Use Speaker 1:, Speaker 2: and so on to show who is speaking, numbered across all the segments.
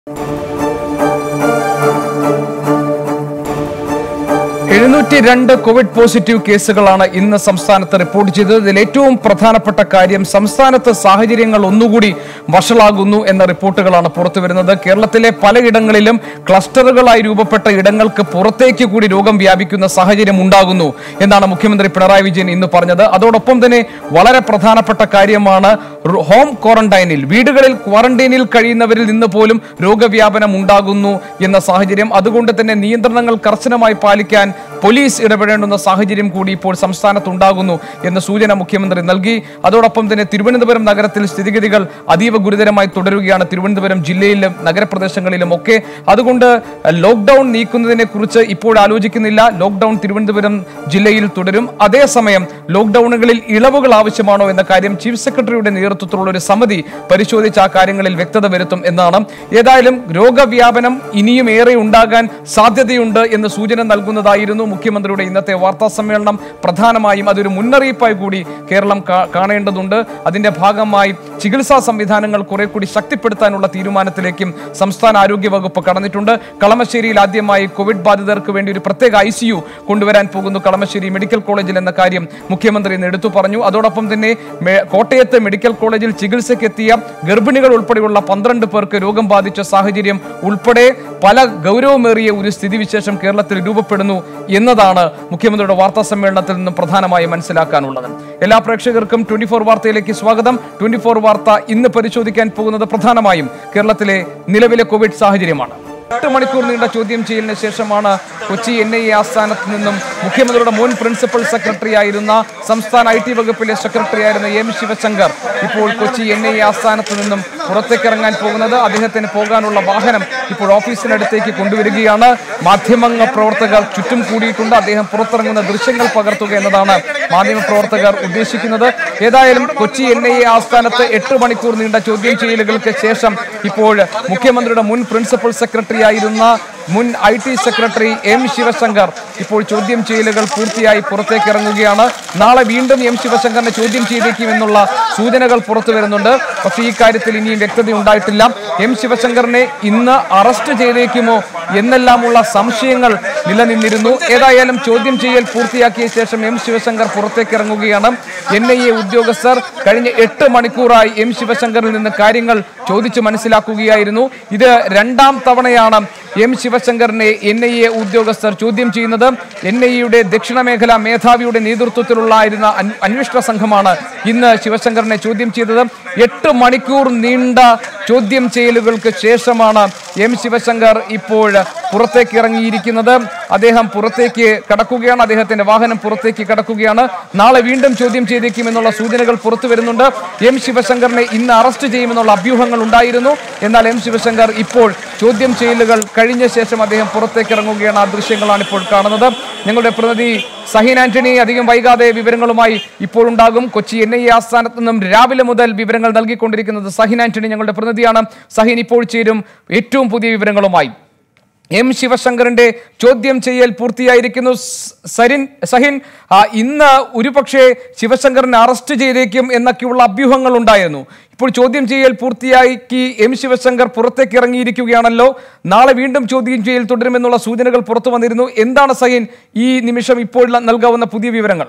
Speaker 1: എഴുന്നൂറ്റി രണ്ട് Covid positive കേസുകളാണ് ഇന്ന് സംസ്ഥാനത്ത് റിപ്പോർട്ട് ചെയ്തത് ഇതിൽ ഏറ്റവും പ്രധാനപ്പെട്ട കാര്യം സംസ്ഥാനത്ത് സാഹചര്യങ്ങൾ ഒന്നുകൂടി വഷളാകുന്നു എന്ന റിപ്പോർട്ടുകളാണ് പുറത്തുവരുന്നത് കേരളത്തിലെ പലയിടങ്ങളിലും ക്ലസ്റ്ററുകളായി രൂപപ്പെട്ട ഇടങ്ങൾക്ക് പുറത്തേക്ക് കൂടി രോഗം വ്യാപിക്കുന്ന സാഹചര്യം ഉണ്ടാകുന്നു എന്നാണ് മുഖ്യമന്ത്രി പിണറായി വിജയൻ ഇന്ന് പറഞ്ഞത് അതോടൊപ്പം തന്നെ വളരെ പ്രധാനപ്പെട്ട കാര്യമാണ് റു- ഹോം ക്വാറന്റൈനിൽ വീടുകളിൽ ക്വാറന്റൈനിൽ കഴിയുന്നവരിൽ നിന്ന് പോലും രോഗവ്യാപനം ഉണ്ടാകുന്നു എന്ന സാഹചര്യം അതുകൊണ്ട് തന്നെ നിയന്ത്രണങ്ങൾ കർശനമായി പാലിക്കാൻ പോലീസ് ഇടപെടേണ്ടുന്ന സാഹചര്യം കൂടി ഇപ്പോൾ സംസ്ഥാനത്ത് ഉണ്ടാകുന്നു എന്ന സൂചന മുഖ്യമന്ത്രി നൽകി അതോടൊപ്പം തന്നെ തിരുവനന്തപുരം നഗരത്തിൽ സ്ഥിതിഗതികൾ അതീവ ഗുരുതരമായി തുടരുകയാണ് തിരുവനന്തപുരം ജില്ലയിലും നഗരപ്രദേശങ്ങളിലും ഒക്കെ അതുകൊണ്ട് ലോക്ക്ഡൌൺ നീക്കുന്നതിനെ കുറിച്ച് ഇപ്പോൾ ആലോചിക്കുന്നില്ല ലോക്ക്ഡൌൺ തിരുവനന്തപുരം ജില്ലയിൽ തുടരും അതേസമയം ലോക്ക്ഡൌണുകളിൽ ഇളവുകൾ ആവശ്യമാണോ എന്ന കാര്യം ചീഫ് സെക്രട്ടറിയുടെ നേതൃത്വത്തിലുള്ള ഒരു സമിതി പരിശോധിച്ച് ആ കാര്യങ്ങളിൽ വ്യക്തത വരുത്തും എന്നാണ് ഏതായാലും രോഗവ്യാപനം ഇനിയും ഏറെ ഉണ്ടാകാൻ സാധ്യതയുണ്ട് എന്ന് സൂചന നൽകുന്നതായിരുന്നു മുഖ്യമന്ത്രിയുടെ ഇന്നത്തെ വാർത്താ സമ്മേളനം പ്രധാനമായും അതൊരു മുന്നറിയിപ്പായി കൂടി കേരളം കാ- കാണേണ്ടതുണ്ട് അതിന്റെ ഭാഗമായി ചികിത്സാ സംവിധാനങ്ങൾ കുറെ കൂടി ശക്തിപ്പെടുത്താനുള്ള തീരുമാനത്തിലേക്കും സംസ്ഥാന ആരോഗ്യ വകുപ്പ് കടന്നിട്ടുണ്ട് കളമശ്ശേരിയിൽ ആദ്യമായി കോവിഡ് ബാധിതർക്ക് വേണ്ടി ഒരു പ്രത്യേക ഐ സി യു കൊണ്ടുവരാൻ പോകുന്നു കളമശ്ശേരി മെഡിക്കൽ കോളേജിൽ എന്ന കാര്യം മുഖ്യമന്ത്രി ഇന്ന് എടുത്തു പറഞ്ഞു അതോടൊപ്പം തന്നെ മെ- കോട്ടയത്ത് മെഡിക്കൽ കോളേജിൽ ചികിത്സയ്ക്ക് എത്തിയ ഗർഭിണികൾ ഉൾപ്പെടെയുള്ള പന്ത്രണ്ട് പേർക്ക് രോഗം ബാധിച്ച സാഹചര്യം ഉൾപ്പെടെ പല ഗൗരവമേറിയ ഒരു സ്ഥിതിവിശേഷം കേരളത്തിൽ രൂപപ്പെടുന്നു എന്നതാണ് മുഖ്യമന്ത്രിയുടെ വാർത്താ സമ്മേളനത്തിൽ നിന്നും പ്രധാനമായി മനസ്സിലാക്കാനുള്ളത് എല്ലാ പ്രേക്ഷകർക്കും ട്വന്റി ഫോർ വാർത്തയിലേക്ക് സ്വാഗതം ട്വന്റി ഫോർ വാർത്ത ഇന്ന് പരിശോധിക്കാൻ പോകുന്നത് പ്രധാനമായും കേരളത്തിലെ നിലവിലെ കോവിഡ് സാഹചര്യമാണ് എട്ട് മണിക്കൂർ നീണ്ട ചോദ്യം ചെയ്യലിന് ശേഷമാണ് കൊച്ചി എൻ ഐ എ ആസ്ഥാനത്ത് നിന്നും മുഖ്യമന്ത്രിയുടെ മുൻ പ്രിൻസിപ്പൽ സെക്രട്ടറി ആയിരുന്ന സംസ്ഥാന ഐ ടി വകുപ്പിലെ സെക്രട്ടറി ആയിരുന്ന എം ശിവശങ്കർ ഇപ്പോൾ കൊച്ചി എൻ ഐ എ ആസ്ഥാനത്ത് നിന്നും പുറത്തേക്ക് ഇറങ്ങാൻ പോകുന്നത് അദ്ദേഹത്തിന് പോകാനുള്ള വാഹനം ഇപ്പോൾ ഓഫീസിനടുത്തേക്ക് കൊണ്ടുവരികയാണ് മാധ്യമ പ്രവർത്തകർ ചുറ്റും കൂടിയിട്ടുണ്ട് അദ്ദേഹം പുറത്തിറങ്ങുന്ന ദൃശ്യങ്ങൾ പകർത്തുക എന്നതാണ് മാധ്യമ പ്രവർത്തകർ ഉദ്ദേശിക്കുന്നത് ഏതായാലും കൊച്ചി എൻ ഐ എ ആസ്ഥാനത്ത് എട്ട് മണിക്കൂർ നീണ്ട ചോദ്യം ചെയ്യലുകൾക്ക് ശേഷം ഇപ്പോൾ മുഖ്യമന്ത്രിയുടെ മുൻ പ്രിൻസിപ്പൽ സെക്രട്ടറി ആയിരുന്ന മുൻ I T secretary M Sivasankar ഇപ്പോൾ ചോദ്യം ചെയ്യലുകൾ പൂർത്തിയായി പുറത്തേക്ക് ഇറങ്ങുകയാണ് നാളെ വീണ്ടും എം ശിവശങ്കറിനെ ചോദ്യം ചെയ്തേക്കുമെന്നുള്ള സൂചനകൾ പുറത്തു വരുന്നുണ്ട് പക്ഷേ ഈ കാര്യത്തിൽ ഇനിയും വ്യക്തത ഉണ്ടായിട്ടില്ല എം ശിവശങ്കറിനെ ഇന്ന് അറസ്റ്റ് ചെയ്തേക്കുമോ എന്നെല്ലാമുള്ള സംശയങ്ങൾ നിലനിന്നിരുന്നു ഏതായാലും ചോദ്യം ചെയ്യൽ പൂർത്തിയാക്കിയ ശേഷം എം ശിവശങ്കർ പുറത്തേക്ക് ഇറങ്ങുകയാണ് എൻ ഐ എ ഉദ്യോഗസ്ഥർ കഴിഞ്ഞ എട്ട് മണിക്കൂറായി എം ശിവശങ്കറിൽ നിന്ന് കാര്യങ്ങൾ ചോദിച്ചു മനസ്സിലാക്കുകയായിരുന്നു ഇത് രണ്ടാം തവണയാണ് എം ശിവശങ്കറിനെ എൻ ഐ എ ഉദ്യോഗസ്ഥർ ചോദ്യം ചെയ്യുന്നത് എൻ ഐ എയുടെ ദക്ഷിണ മേഖല മേധാവിയുടെ നേതൃത്വത്തിലുള്ളായിരുന്ന അന്- അന്വേഷണ സംഘമാണ് ഇന്ന് ശിവശങ്കറിനെ ചോദ്യം ചെയ്തത് എട്ട് മണിക്കൂർ നീണ്ട ചോദ്യം ചെയ്യലുകൾക്ക് ശേഷമാണ് എം ശിവശങ്കർ ഇപ്പോൾ പുറത്തേക്ക് ഇറങ്ങിയിരിക്കുന്നത് അദ്ദേഹം പുറത്തേക്ക് കടക്കുകയാണ് അദ്ദേഹത്തിന്റെ വാഹനം പുറത്തേക്ക് കടക്കുകയാണ് നാളെ വീണ്ടും ചോദ്യം ചെയ്തേക്കുമെന്നുള്ള സൂചനകൾ പുറത്തു വരുന്നുണ്ട് എം ശിവശങ്കറിനെ ഇന്ന് അറസ്റ്റ് ചെയ്യുമെന്നുള്ള അഭ്യൂഹങ്ങൾ ഉണ്ടായിരുന്നു എന്നാൽ എം ശിവശങ്കർ ഇപ്പോൾ ചോദ്യം ചെയ്യലുകൾ കഴിഞ്ഞ ശേഷം അദ്ദേഹം പുറത്തേക്ക് ഇറങ്ങുകയാണ് ആ ദൃശ്യങ്ങളാണ് ഇപ്പോൾ കാണുന്നത് ഞങ്ങളുടെ പ്രതിനിധി സഹിൻ ആന്റണി അധികം വൈകാതെ വിവരങ്ങളുമായി ഇപ്പോൾ ഉണ്ടാകും കൊച്ചി എൻ ഐ എ ആസ്ഥാനത്ത് നിന്നും രാവിലെ മുതൽ വിവരങ്ങൾ നൽകിക്കൊണ്ടിരിക്കുന്നത് സഹിൻ ആന്റണി ഞങ്ങളുടെ പ്രതിനിധിയാണ് സഹിൻ ഇപ്പോൾ ചേരും ഏറ്റവും പുതിയ വിവരങ്ങളുമായി എം ശിവശങ്കറിന്റെ ചോദ്യം ചെയ്യൽ പൂർത്തിയായിരിക്കുന്നു സ് സരിൻ സഹിൻ ആ, ഇന്ന് ഒരുപക്ഷെ ശിവശങ്കറിനെ അറസ്റ്റ് ചെയ്തേക്കും എന്നൊക്കെയുള്ള അഭ്യൂഹങ്ങൾ ഉണ്ടായിരുന്നു ഇപ്പോൾ ചോദ്യം ചെയ്യൽ പൂർത്തിയാക്കി എം ശിവശങ്കർ പുറത്തേക്ക് ഇറങ്ങിയിരിക്കുകയാണല്ലോ നാളെ വീണ്ടും ചോദ്യം ചെയ്യൽ തുടരുമെന്നുള്ള സൂചനകൾ പുറത്തു വന്നിരുന്നു എന്താണ് സഹിൻ ഈ നിമിഷം ഇപ്പോൾ നൽകാവുന്ന പുതിയ വിവരങ്ങൾ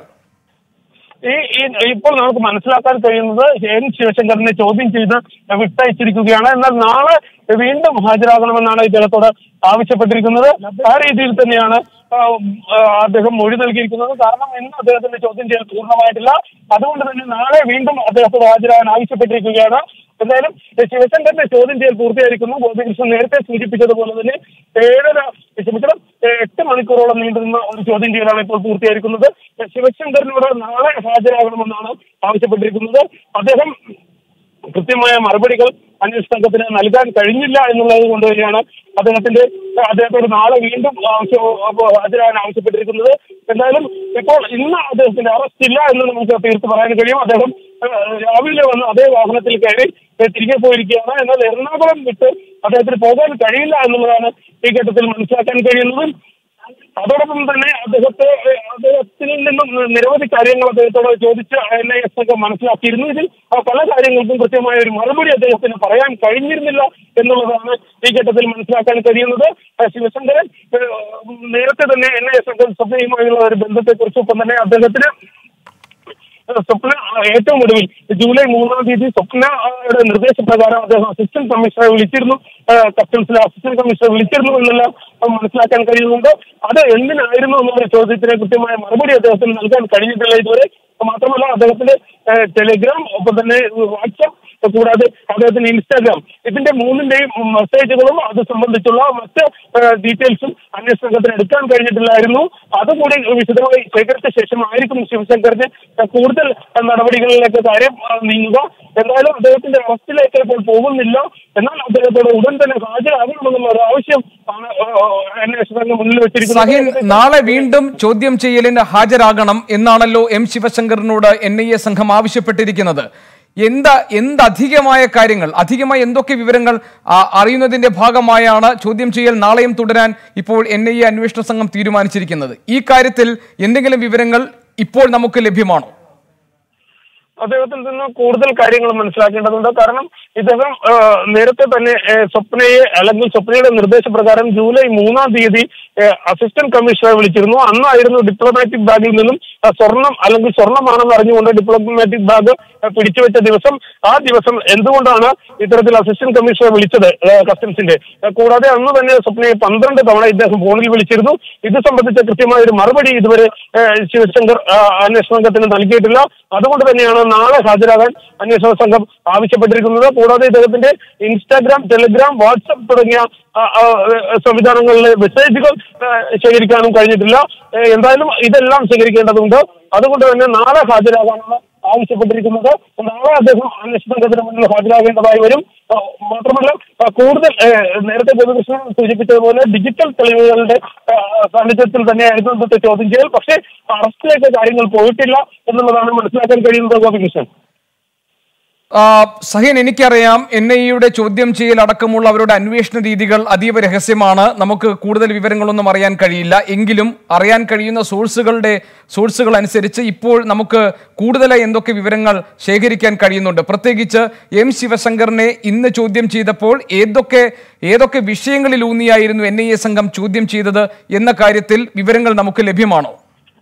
Speaker 2: ഈ ഈ- ഇപ്പോൾ നമുക്ക് മനസ്സിലാക്കാൻ കഴിയുന്നത് എൻ ശിവശങ്കറിനെ ചോദ്യം ചെയ്ത് വിട്ടയച്ചിരിക്കുകയാണ് എന്നാൽ നാളെ വീണ്ടും ഹാജരാകണമെന്നാണ് ഇദ്ദേഹത്തോട് ആവശ്യപ്പെട്ടിരിക്കുന്നത് ആ രീതിയിൽ തന്നെയാണ് ആ, ആ, അദ്ദേഹം മൊഴി നൽകിയിരിക്കുന്നത് കാരണം ഇന്ന് അദ്ദേഹത്തിന്റെ ചോദ്യം ചെയ്യൽ പൂർണ്ണമായിട്ടില്ല അതുകൊണ്ട് തന്നെ നാളെ വീണ്ടും അദ്ദേഹത്തോട് ഹാജരാകാൻ ആവശ്യപ്പെട്ടിരിക്കുകയാണ് എന്തായാലും ശിവശങ്കറിന്റെ ചോദ്യം ചെയ്യൽ പൂർത്തിയായിരിക്കുന്നു ഗോപികൃഷ്ണൻ നേരത്തെ സൂചിപ്പിച്ചതുപോലെ തന്നെ ഏഴര ക്ഷമിക്കണം എട്ട് മണിക്കൂറോളം നീണ്ടുനിന്ന ഒരു ചോദ്യം ചെയ്യലാണ് ഇപ്പോൾ പൂർത്തിയായിരിക്കുന്നത് ശിവശങ്കറിനോട് നാളെ ഹാജരാകണമെന്നാണ് ആവശ്യപ്പെട്ടിരിക്കുന്നത് അദ്ദേഹം കൃത്യമായ മറുപടികൾ അന്വേഷണ സംഘത്തിന് നൽകാൻ കഴിഞ്ഞില്ല എന്നുള്ളത് കൊണ്ട് തന്നെയാണ് അദ്ദേഹത്തിന്റെ അദ്ദേഹത്തോട് നാളെ വീണ്ടും ആവശ്യം അപ്പോ ഹാജരാകാൻ ആവശ്യപ്പെട്ടിരിക്കുന്നത് എന്തായാലും ഇപ്പോൾ ഇന്ന് അദ്ദേഹത്തിന്റെ അറസ്റ്റ് ഇല്ല എന്ന് നമുക്ക് തീർത്ത് പറയാൻ കഴിയും അദ്ദേഹം ഏഹ്, രാവിലെ വന്ന് അതേ വാഹനത്തിൽ കയറി ഏഹ്, തിരികെ പോയിരിക്കുകയാണ് എന്നാൽ എറണാകുളം വിട്ട് അദ്ദേഹത്തിന് പോകാൻ കഴിയില്ല എന്നുള്ളതാണ് ഈ ഘട്ടത്തിൽ മനസ്സിലാക്കാൻ കഴിയുന്നത് അതോടൊപ്പം തന്നെ അദ്ദേഹത്തെ ഏഹ്, അദ്ദേഹത്തിൽ നിന്നും നിരവധി കാര്യങ്ങൾ അദ്ദേഹത്തോട് ചോദിച്ച് എൻ ഐ എസ് ഒക്കെ മനസ്സിലാക്കിയിരുന്നു ഇതിൽ ആ പല കാര്യങ്ങൾക്കും കൃത്യമായ ഒരു മറുപടി അദ്ദേഹത്തിന് പറയാൻ കഴിഞ്ഞിരുന്നില്ല എന്നുള്ളതാണ് ഈ ഘട്ടത്തിൽ മനസ്സിലാക്കാൻ കഴിയുന്നത് ഏഹ്, ശിവശങ്കരൻ ഏഹ്, നേരത്തെ തന്നെ എൻ ഐ എസ് ഒക്കെ സ്വപ്നയുമായുള്ള ഒരു ബന്ധത്തെക്കുറിച്ച് ഒപ്പം തന്നെ അദ്ദേഹത്തിന് സ്വപ്ന ഏറ്റവും ഒടുവിൽ ജൂലൈ മൂന്നാം തീയതി സ്വപ്നയുടെ നിർദ്ദേശപ്രകാരം അദ്ദേഹം അസിസ്റ്റന്റ് കമ്മീഷണറെ വിളിച്ചിരുന്നു കസ്റ്റംസിലെ അസിസ്റ്റന്റ് കമ്മീഷണറെ വിളിച്ചിരുന്നു എന്നെല്ലാം മനസ്സിലാക്കാൻ കഴിയുന്നുണ്ട് അത് എന്തിനായിരുന്നു എന്നുള്ള ചോദ്യത്തിന് കൃത്യമായ മറുപടി അദ്ദേഹത്തിന് നൽകാൻ കഴിഞ്ഞിട്ടില്ല ഇതുവരെ മാത്രമല്ല അദ്ദേഹത്തിന്റെ ഏഹ്, ടെലിഗ്രാം ഒപ്പം തന്നെ വാട്സപ്പ് കൂടാതെ അദ്ദേഹത്തിന്റെ ഇൻസ്റ്റാഗ്രാം ഇതിന്റെ മൂന്നിന്റെയും മെസ്സേജുകളും അത് സംബന്ധിച്ചുള്ള മറ്റ് ഏഹ്, ഡീറ്റെയിൽസും അന്വേഷണ സംഘത്തിന് എടുക്കാൻ കഴിഞ്ഞിട്ടില്ലായിരുന്നു അതുകൂടി വിശദമായി ശേഖരിച്ച ശേഷമായിരിക്കും ശിവശങ്കറിന് കൂടുതൽ നടപടികളിലേക്ക് കാര്യം ആ, നീങ്ങുക എന്തായാലും അദ്ദേഹത്തിന്റെ അറസ്റ്റിലേക്ക് ഇപ്പോൾ പോകുന്നില്ല എന്നാൽ അദ്ദേഹത്തോട് ഉടൻ തന്നെ ഹാജരാകണമെന്നുള്ള ഒരു ആവശ്യം ആണ് ആ, ആ, അന്വേഷണ സംഘം മുന്നിൽ
Speaker 1: സഹിൻ
Speaker 2: വെച്ചിരിക്കുന്നത്
Speaker 1: നാളെ വീണ്ടും ചോദ്യം ചെയ്യലിന് ഹാജരാകണം എന്നാണല്ലോ എം ശിവശങ്കറിനോട് എൻ ഐ എ സംഘം ആവശ്യപ്പെട്ടിരിക്കുന്നത് എന്താ എന്ത് അധികമായ കാര്യങ്ങൾ അധികമായ എന്തൊക്കെ വിവരങ്ങൾ ആ, അറിയുന്നതിന്റെ ഭാഗമായാണ് ചോദ്യം ചെയ്യൽ നാളെയും തുടരാൻ ഇപ്പോൾ എൻ ഐ എ അന്വേഷണ സംഘം തീരുമാനിച്ചിരിക്കുന്നത് ഈ കാര്യത്തിൽ എന്തെങ്കിലും വിവരങ്ങൾ ഇപ്പോൾ നമുക്ക് ലഭ്യമാണോ
Speaker 2: അദ്ദേഹത്തിൽ നിന്ന് കൂടുതൽ കാര്യങ്ങൾ മനസ്സിലാക്കേണ്ടതുണ്ട് കാരണം ഇദ്ദേഹം ആ, നേരത്തെ തന്നെ ഏ, സ്വപ്നയെ അല്ലെങ്കിൽ സ്വപ്നയുടെ നിർദ്ദേശപ്രകാരം ജൂലൈ മൂന്നാം തീയതി ഏ, അസിസ്റ്റന്റ് കമ്മീഷണറെ വിളിച്ചിരുന്നു അന്നായിരുന്നു ഡിപ്ലോമാറ്റിക് ബാഗിൽ നിന്നും ആ, സ്വർണം അല്ലെങ്കിൽ സ്വർണമാണെന്ന് അറിഞ്ഞുകൊണ്ട് ഡിപ്ലോമാറ്റിക് ബാഗ് ആ, പിടിച്ചുവെച്ച ദിവസം ആ ദിവസം എന്തുകൊണ്ടാണ് ഇത്തരത്തിൽ അസിസ്റ്റന്റ് കമ്മീഷണറെ വിളിച്ചത് ഏ, കസ്റ്റംസിന്റെ ഏ, കൂടാതെ അന്ന് തന്നെ സ്വപ്നയെ പന്ത്രണ്ട് തവണ ഇദ്ദേഹം ഫോണിൽ വിളിച്ചിരുന്നു ഇത് സംബന്ധിച്ച കൃത്യമായ ഒരു മറുപടി ഇതുവരെ ഏ, ശിവശങ്കർ ആ, അന്വേഷണ സംഘത്തിന് നൽകിയിട്ടില്ല അതുകൊണ്ട് തന്നെയാണ് നാളെ ഹാജരാകാൻ അന്വേഷണ സംഘം ആവശ്യപ്പെട്ടിരിക്കുന്നത് കൂടാതെ ഇദ്ദേഹത്തിന്റെ ഇൻസ്റ്റാഗ്രാം ടെലിഗ്രാം വാട്സപ്പ് തുടങ്ങിയ ആ, ആ, സംവിധാനങ്ങളിലെ മെസ്സേജുകൾ ആ, ശേഖരിക്കാനും കഴിഞ്ഞിട്ടില്ല ഏ, എന്തായാലും ഇതെല്ലാം ശേഖരിക്കേണ്ടതുണ്ട് അതുകൊണ്ട് തന്നെ നാളെ ഹാജരാകാനാണ് ആവശ്യപ്പെട്ടിരിക്കുന്നത് നാളെ അദ്ദേഹം അന്വേഷണ സംഘത്തിന് മുന്നിൽ ഹാജരാകേണ്ടതായി വരും ആ, മാത്രമല്ല ആ, കൂടുതൽ ഏ, നേരത്തെ ഗോപികൃഷ്ണൻ സൂചിപ്പിച്ചതുപോലെ ഡിജിറ്റൽ തെളിവുകളുടെ ആ, സാന്നിധ്യത്തിൽ തന്നെയായിരുന്നു ഇന്നത്തെ ചോദ്യം ചെയ്യൽ പക്ഷേ അറസ്റ്റിലേക്ക് കാര്യങ്ങൾ പോയിട്ടില്ല എന്നുള്ളതാണ് മനസ്സിലാക്കാൻ കഴിയുന്നത് ഗോപികൃഷ്ണൻ
Speaker 1: ആ, സഹിൻ എനിക്കറിയാം എൻ ഐ യുടെ ചോദ്യം ചെയ്യൽ അടക്കമുള്ള അവരുടെ അന്വേഷണ രീതികൾ അതീവ രഹസ്യമാണ് നമുക്ക് കൂടുതൽ വിവരങ്ങളൊന്നും അറിയാൻ കഴിയില്ല എങ്കിലും അറിയാൻ കഴിയുന്ന സോഴ്സുകളുടെ സോഴ്സുകൾ അനുസരിച്ച് ഇപ്പോൾ നമുക്ക് കൂടുതലായി എന്തൊക്കെ വിവരങ്ങൾ ശേഖരിക്കാൻ കഴിയുന്നുണ്ട് പ്രത്യേകിച്ച് എം ശിവശങ്കറിനെ ഇന്ന് ചോദ്യം ചെയ്തപ്പോൾ ഏതൊക്കെ ഏതൊക്കെ വിഷയങ്ങളിൽ ഊന്നിയായിരുന്നു എൻ ഐ എ സംഘം ചോദ്യം ചെയ്തത് എന്ന കാര്യത്തിൽ വിവരങ്ങൾ നമുക്ക് ലഭ്യമാണോ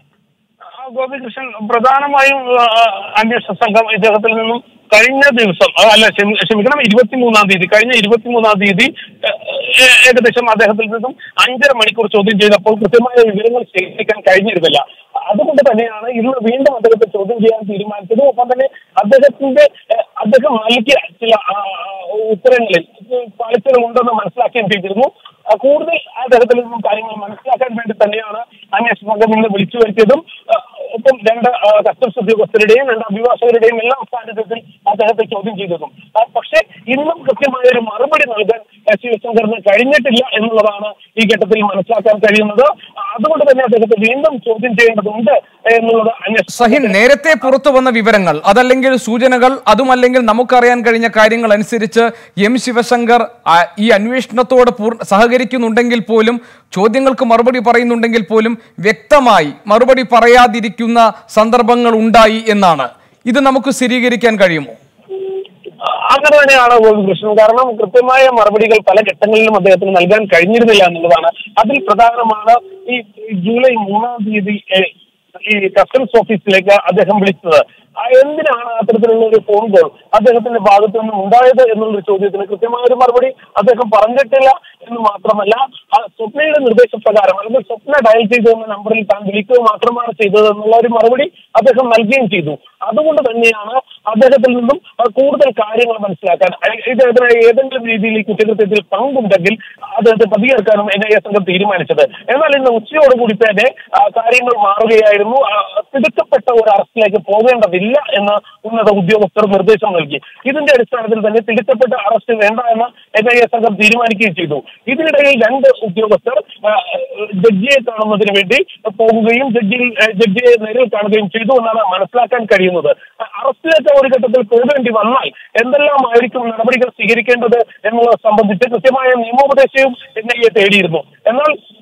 Speaker 2: ആ, ഗോപികൃഷ്ണൻ പ്രധാനമായും ആ, അന്വേഷണ സംഘം ഇദ്ദേഹത്തിൽ നിന്നും കഴിഞ്ഞ ദിവസം ആ, അല്ല ക്ഷമി- ക്ഷമിക്കണം ഇരുപത്തിമൂന്നാം തീയതി കഴിഞ്ഞ ഇരുപത്തിമൂന്നാം തീയതി ഏ, ഏ, ഏകദേശം അദ്ദേഹത്തിൽ നിന്നും അഞ്ചര മണിക്കൂർ ചോദ്യം ചെയ്തപ്പോൾ കൃത്യമായ വിവരങ്ങൾ ശേഖരിക്കാൻ കഴിഞ്ഞിരുന്നില്ല അതുകൊണ്ട് തന്നെയാണ് ഇന്ന് വീണ്ടും അദ്ദേഹത്തെ ചോദ്യം ചെയ്യാൻ തീരുമാനിച്ചത് ഒപ്പം തന്നെ അദ്ദേഹത്തിന്റെ ഏ, അദ്ദേഹം നൽകിയ ചില ആ, ആ, ഉത്തരങ്ങളിൽ പാളിച്ചകൾ ഉണ്ടെന്ന് മനസ്സിലാക്കുകയും ചെയ്തിരുന്നു ആ, കൂടുതൽ അദ്ദേഹത്തിൽ നിന്നും കാര്യങ്ങൾ മനസ്സിലാക്കാൻ വേണ്ടി തന്നെയാണ് അന്വേഷണ സംഘം ഇന്ന് വിളിച്ചു വരുത്തിയതും ആ, ഒപ്പം രണ്ട് ആ, കസ്റ്റംസ് ഉദ്യോഗസ്ഥരുടെയും രണ്ട് അഭിഭാഷകരുടെയും എല്ലാം സാന്നിധ്യത്തിൽ അദ്ദേഹത്തെ ചോദ്യം ചെയ്തതും ആ, പക്ഷേ ഇന്നും കൃത്യമായ ഒരു മറുപടി നൽകാൻ ആ, ശിവശങ്കറിന് കഴിഞ്ഞിട്ടില്ല എന്നുള്ളതാണ് ഈ ഘട്ടത്തിൽ മനസ്സിലാക്കാൻ കഴിയുന്നത് ആ, അതുകൊണ്ട് തന്നെ അദ്ദേഹത്തെ വീണ്ടും ചോദ്യം ചെയ്യേണ്ടതുണ്ട് എന്നുള്ളത് അന്വേഷണ
Speaker 1: സഹിൻ നേരത്തെ പുറത്തു വന്ന വിവരങ്ങൾ അതല്ലെങ്കിൽ സൂചനകൾ അതുമല്ലെങ്കിൽ നമുക്കറിയാൻ കഴിഞ്ഞ കാര്യങ്ങൾ അനുസരിച്ച് എം ശിവശങ്കർ ആ, ഈ അന്വേഷണത്തോട് പൂർണ്ണ സഹകരിക്കുന്നുണ്ടെങ്കിൽ പോലും ചോദ്യങ്ങൾക്ക് മറുപടി പറയുന്നുണ്ടെങ്കിൽ പോലും വ്യക്തമായി മറുപടി പറയാതിരിക്കുന്ന സന്ദർഭങ്ങൾ ഉണ്ടായി എന്നാണ് ഇത് നമുക്ക് സ്ഥിരീകരിക്കാൻ കഴിയുമോ
Speaker 2: അങ്ങനെ തന്നെയാണ് ഗോപികൃഷ്ണൻ കാരണം കൃത്യമായ മറുപടികൾ പല ഘട്ടങ്ങളിലും അദ്ദേഹത്തിന് നൽകാൻ കഴിഞ്ഞിരുന്നില്ല എന്നുള്ളതാണ് അതിൽ പ്രധാനമാണ് ഈ ഈ ജൂലൈ മൂന്നാം തീയതി ഏ, ഈ കസ്റ്റംസ് ഓഫീസിലേക്ക് അദ്ദേഹം വിളിച്ചത് ആ എന്തിനാണ് അത്തരത്തിലുള്ള ഒരു ഫോൺ കോൾ അദ്ദേഹത്തിന്റെ ഭാഗത്തു നിന്നും ഉണ്ടായത് എന്നുള്ളൊരു ചോദ്യത്തിന് കൃത്യമായ ഒരു മറുപടി അദ്ദേഹം പറഞ്ഞിട്ടില്ല എന്ന് മാത്രമല്ല ആ സ്വപ്നയുടെ നിർദ്ദേശപ്രകാരം അല്ലെങ്കിൽ സ്വപ്ന ഡയൽ ചെയ്തു എന്ന നമ്പറിൽ താൻ വിളിക്കുക മാത്രമാണ് ചെയ്തത് എന്നുള്ള ഒരു മറുപടി അദ്ദേഹം നൽകുകയും ചെയ്തു അതുകൊണ്ട് തന്നെയാണ് അദ്ദേഹത്തിൽ നിന്നും ആ, കൂടുതൽ കാര്യങ്ങൾ മനസ്സിലാക്കാൻ അയ- ഇദ്ദേഹത്തിന് ഏതെങ്കിലും രീതിയിൽ ഈ കുറ്റകൃത്യത്തിൽ പങ്കുണ്ടെങ്കിൽ അദ്ദേഹത്തെ പ്രതികർക്കാനും എൻ ഐ എ സംഘം തീരുമാനിച്ചത് എന്നാൽ ഇന്ന് ഉച്ചയോടുകൂടി തന്നെ ആ, കാര്യങ്ങൾ മാറുകയായിരുന്നു ആ, തിടുക്കപ്പെട്ട ഒരു അറസ്റ്റിലേക്ക് പോകേണ്ടതില്ല എന്ന് ഉന്നത ഉദ്യോഗസ്ഥർ നിർദ്ദേശം നൽകി ഇതിന്റെ അടിസ്ഥാനത്തിൽ തന്നെ തിടുക്കപ്പെട്ട അറസ്റ്റ് വേണ്ട എന്ന് എൻ ഐ എ സംഘം തീരുമാനിക്കുകയും ചെയ്തു ഇതിനിടയിൽ രണ്ട് ഉദ്യോഗസ്ഥർ ആ, ജഡ്ജിയെ കാണുന്നതിന് വേണ്ടി പോകുകയും ജഡ്ജിയിൽ ആ, ജഡ്ജിയെ നേരിൽ കാണുകയും ചെയ്തു എന്നാണ് മനസ്സിലാക്കാൻ കഴിയുന്നത് ആ, അറസ്റ്റിലേക്ക് ഒരു ഘട്ടത്തിൽ പോകേണ്ടി വന്നാൽ എന്തെല്ലാം ആയിരിക്കും നടപടികൾ സ്വീകരിക്കേണ്ടത് എന്നുള്ളത് സംബന്ധിച്ച് കൃത്യമായ നിയമോപദേശവും എൻ ഐ എ തേടിയിരുന്നു എന്നാൽ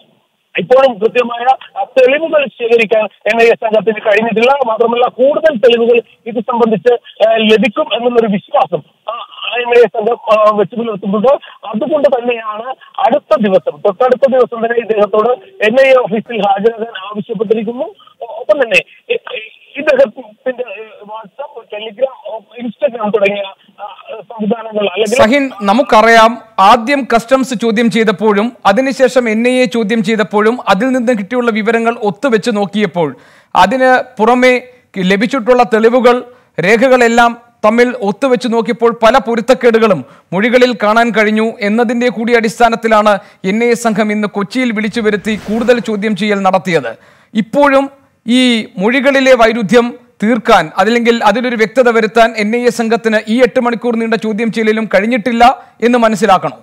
Speaker 2: ഇപ്പോഴും കൃത്യമായ ആ, തെളിവുകൾ ശേഖരിക്കാൻ എൻ ഐ എ സംഘത്തിന് കഴിഞ്ഞിട്ടില്ല മാത്രമല്ല കൂടുതൽ തെളിവുകൾ ഇത് സംബന്ധിച്ച് ആ, ലഭിക്കും എന്നുള്ളൊരു വിശ്വാസം എൻ ഐ എ സംഘം ആ, വെച്ച് പുലർത്തുന്നുണ്ട് അതുകൊണ്ട് തന്നെയാണ് അടുത്ത ദിവസം തൊട്ടടുത്ത ദിവസം തന്നെ ഇദ്ദേഹത്തോട് എൻ ഐ എ ഓഫീസിൽ ഹാജരാകാൻ ആവശ്യപ്പെട്ടിരിക്കുന്നു ഒ- ഒപ്പം തന്നെ ഇ- ഇ- ഇദ്ദേഹത്തിന്റെ വാട്സാപ്പ് ടെലിഗ്രാം ഇൻസ്റ്റഗ്രാം തുടങ്ങിയ ആ, സംവിധാനങ്ങൾ അല്ലെങ്കിൽ
Speaker 1: സഹിൻ നമുക്കറിയാം ആദ്യം കസ്റ്റംസ് ചോദ്യം ചെയ്തപ്പോഴും അതിനുശേഷം എൻ ഐ എ ചോദ്യം ചെയ്തപ്പോഴും അതിൽ നിന്ന് കിട്ടിയുള്ള വിവരങ്ങൾ ഒത്തുവെച്ച് നോക്കിയപ്പോൾ അതിന് പുറമെ ലഭിച്ചിട്ടുള്ള തെളിവുകൾ രേഖകളെല്ലാം തമ്മിൽ ഒത്തുവെച്ച് നോക്കിയപ്പോൾ പല പൊരുത്തക്കേടുകളും മൊഴികളിൽ കാണാൻ കഴിഞ്ഞു എന്നതിൻ്റെ കൂടി അടിസ്ഥാനത്തിലാണ് എൻ ഐ എ സംഘം ഇന്ന് കൊച്ചിയിൽ വിളിച്ചു വരുത്തി കൂടുതൽ ചോദ്യം ചെയ്യൽ നടത്തിയത് ഇപ്പോഴും ഈ മൊഴികളിലെ വൈരുദ്ധ്യം തീർക്കാൻ അതല്ലെങ്കിൽ അതിലൊരു വ്യക്തത വരുത്താൻ എൻ ഐ എ സംഘത്തിന് ഈ എട്ട് മണിക്കൂർ നീണ്ട ചോദ്യം ചെയ്യലിലും കഴിഞ്ഞിട്ടില്ല എന്ന് മനസ്സിലാക്കണം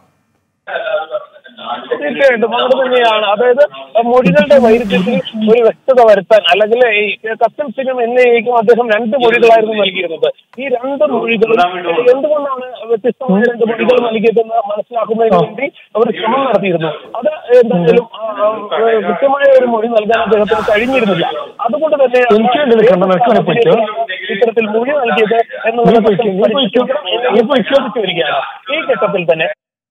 Speaker 2: തീർച്ചയായിട്ടും അങ്ങനെ തന്നെയാണ് അതായത് മൊഴികളുടെ വൈരുദ്ധ്യത്തിൽ ഒരു വ്യക്തത വരുത്താൻ അല്ലെങ്കിൽ ഈ കസ്റ്റംസിനും എൻ ഐക്കും അദ്ദേഹം രണ്ട് മൊഴികളായിരുന്നു നൽകിയിരുന്നത് ഈ രണ്ട് മൊഴികളും എന്തുകൊണ്ടാണ് വ്യത്യസ്തമായ രണ്ട് മൊഴികൾ നൽകിയതെന്ന് മനസ്സിലാക്കുന്നതിന് വേണ്ടി അവർ ശ്രമം നടത്തിയിരുന്നു അത് എന്തായാലും ആ, ആ, കൃത്യമായ ഒരു മൊഴി നൽകാൻ അദ്ദേഹത്തിന് കഴിഞ്ഞിരുന്നില്ല അതുകൊണ്ട് തന്നെ ഇത്തരത്തിൽ മൊഴി നൽകിയത് എന്നുള്ളത് പരിശോധിച്ചു വരികയാണ് ഈ ഘട്ടത്തിൽ തന്നെ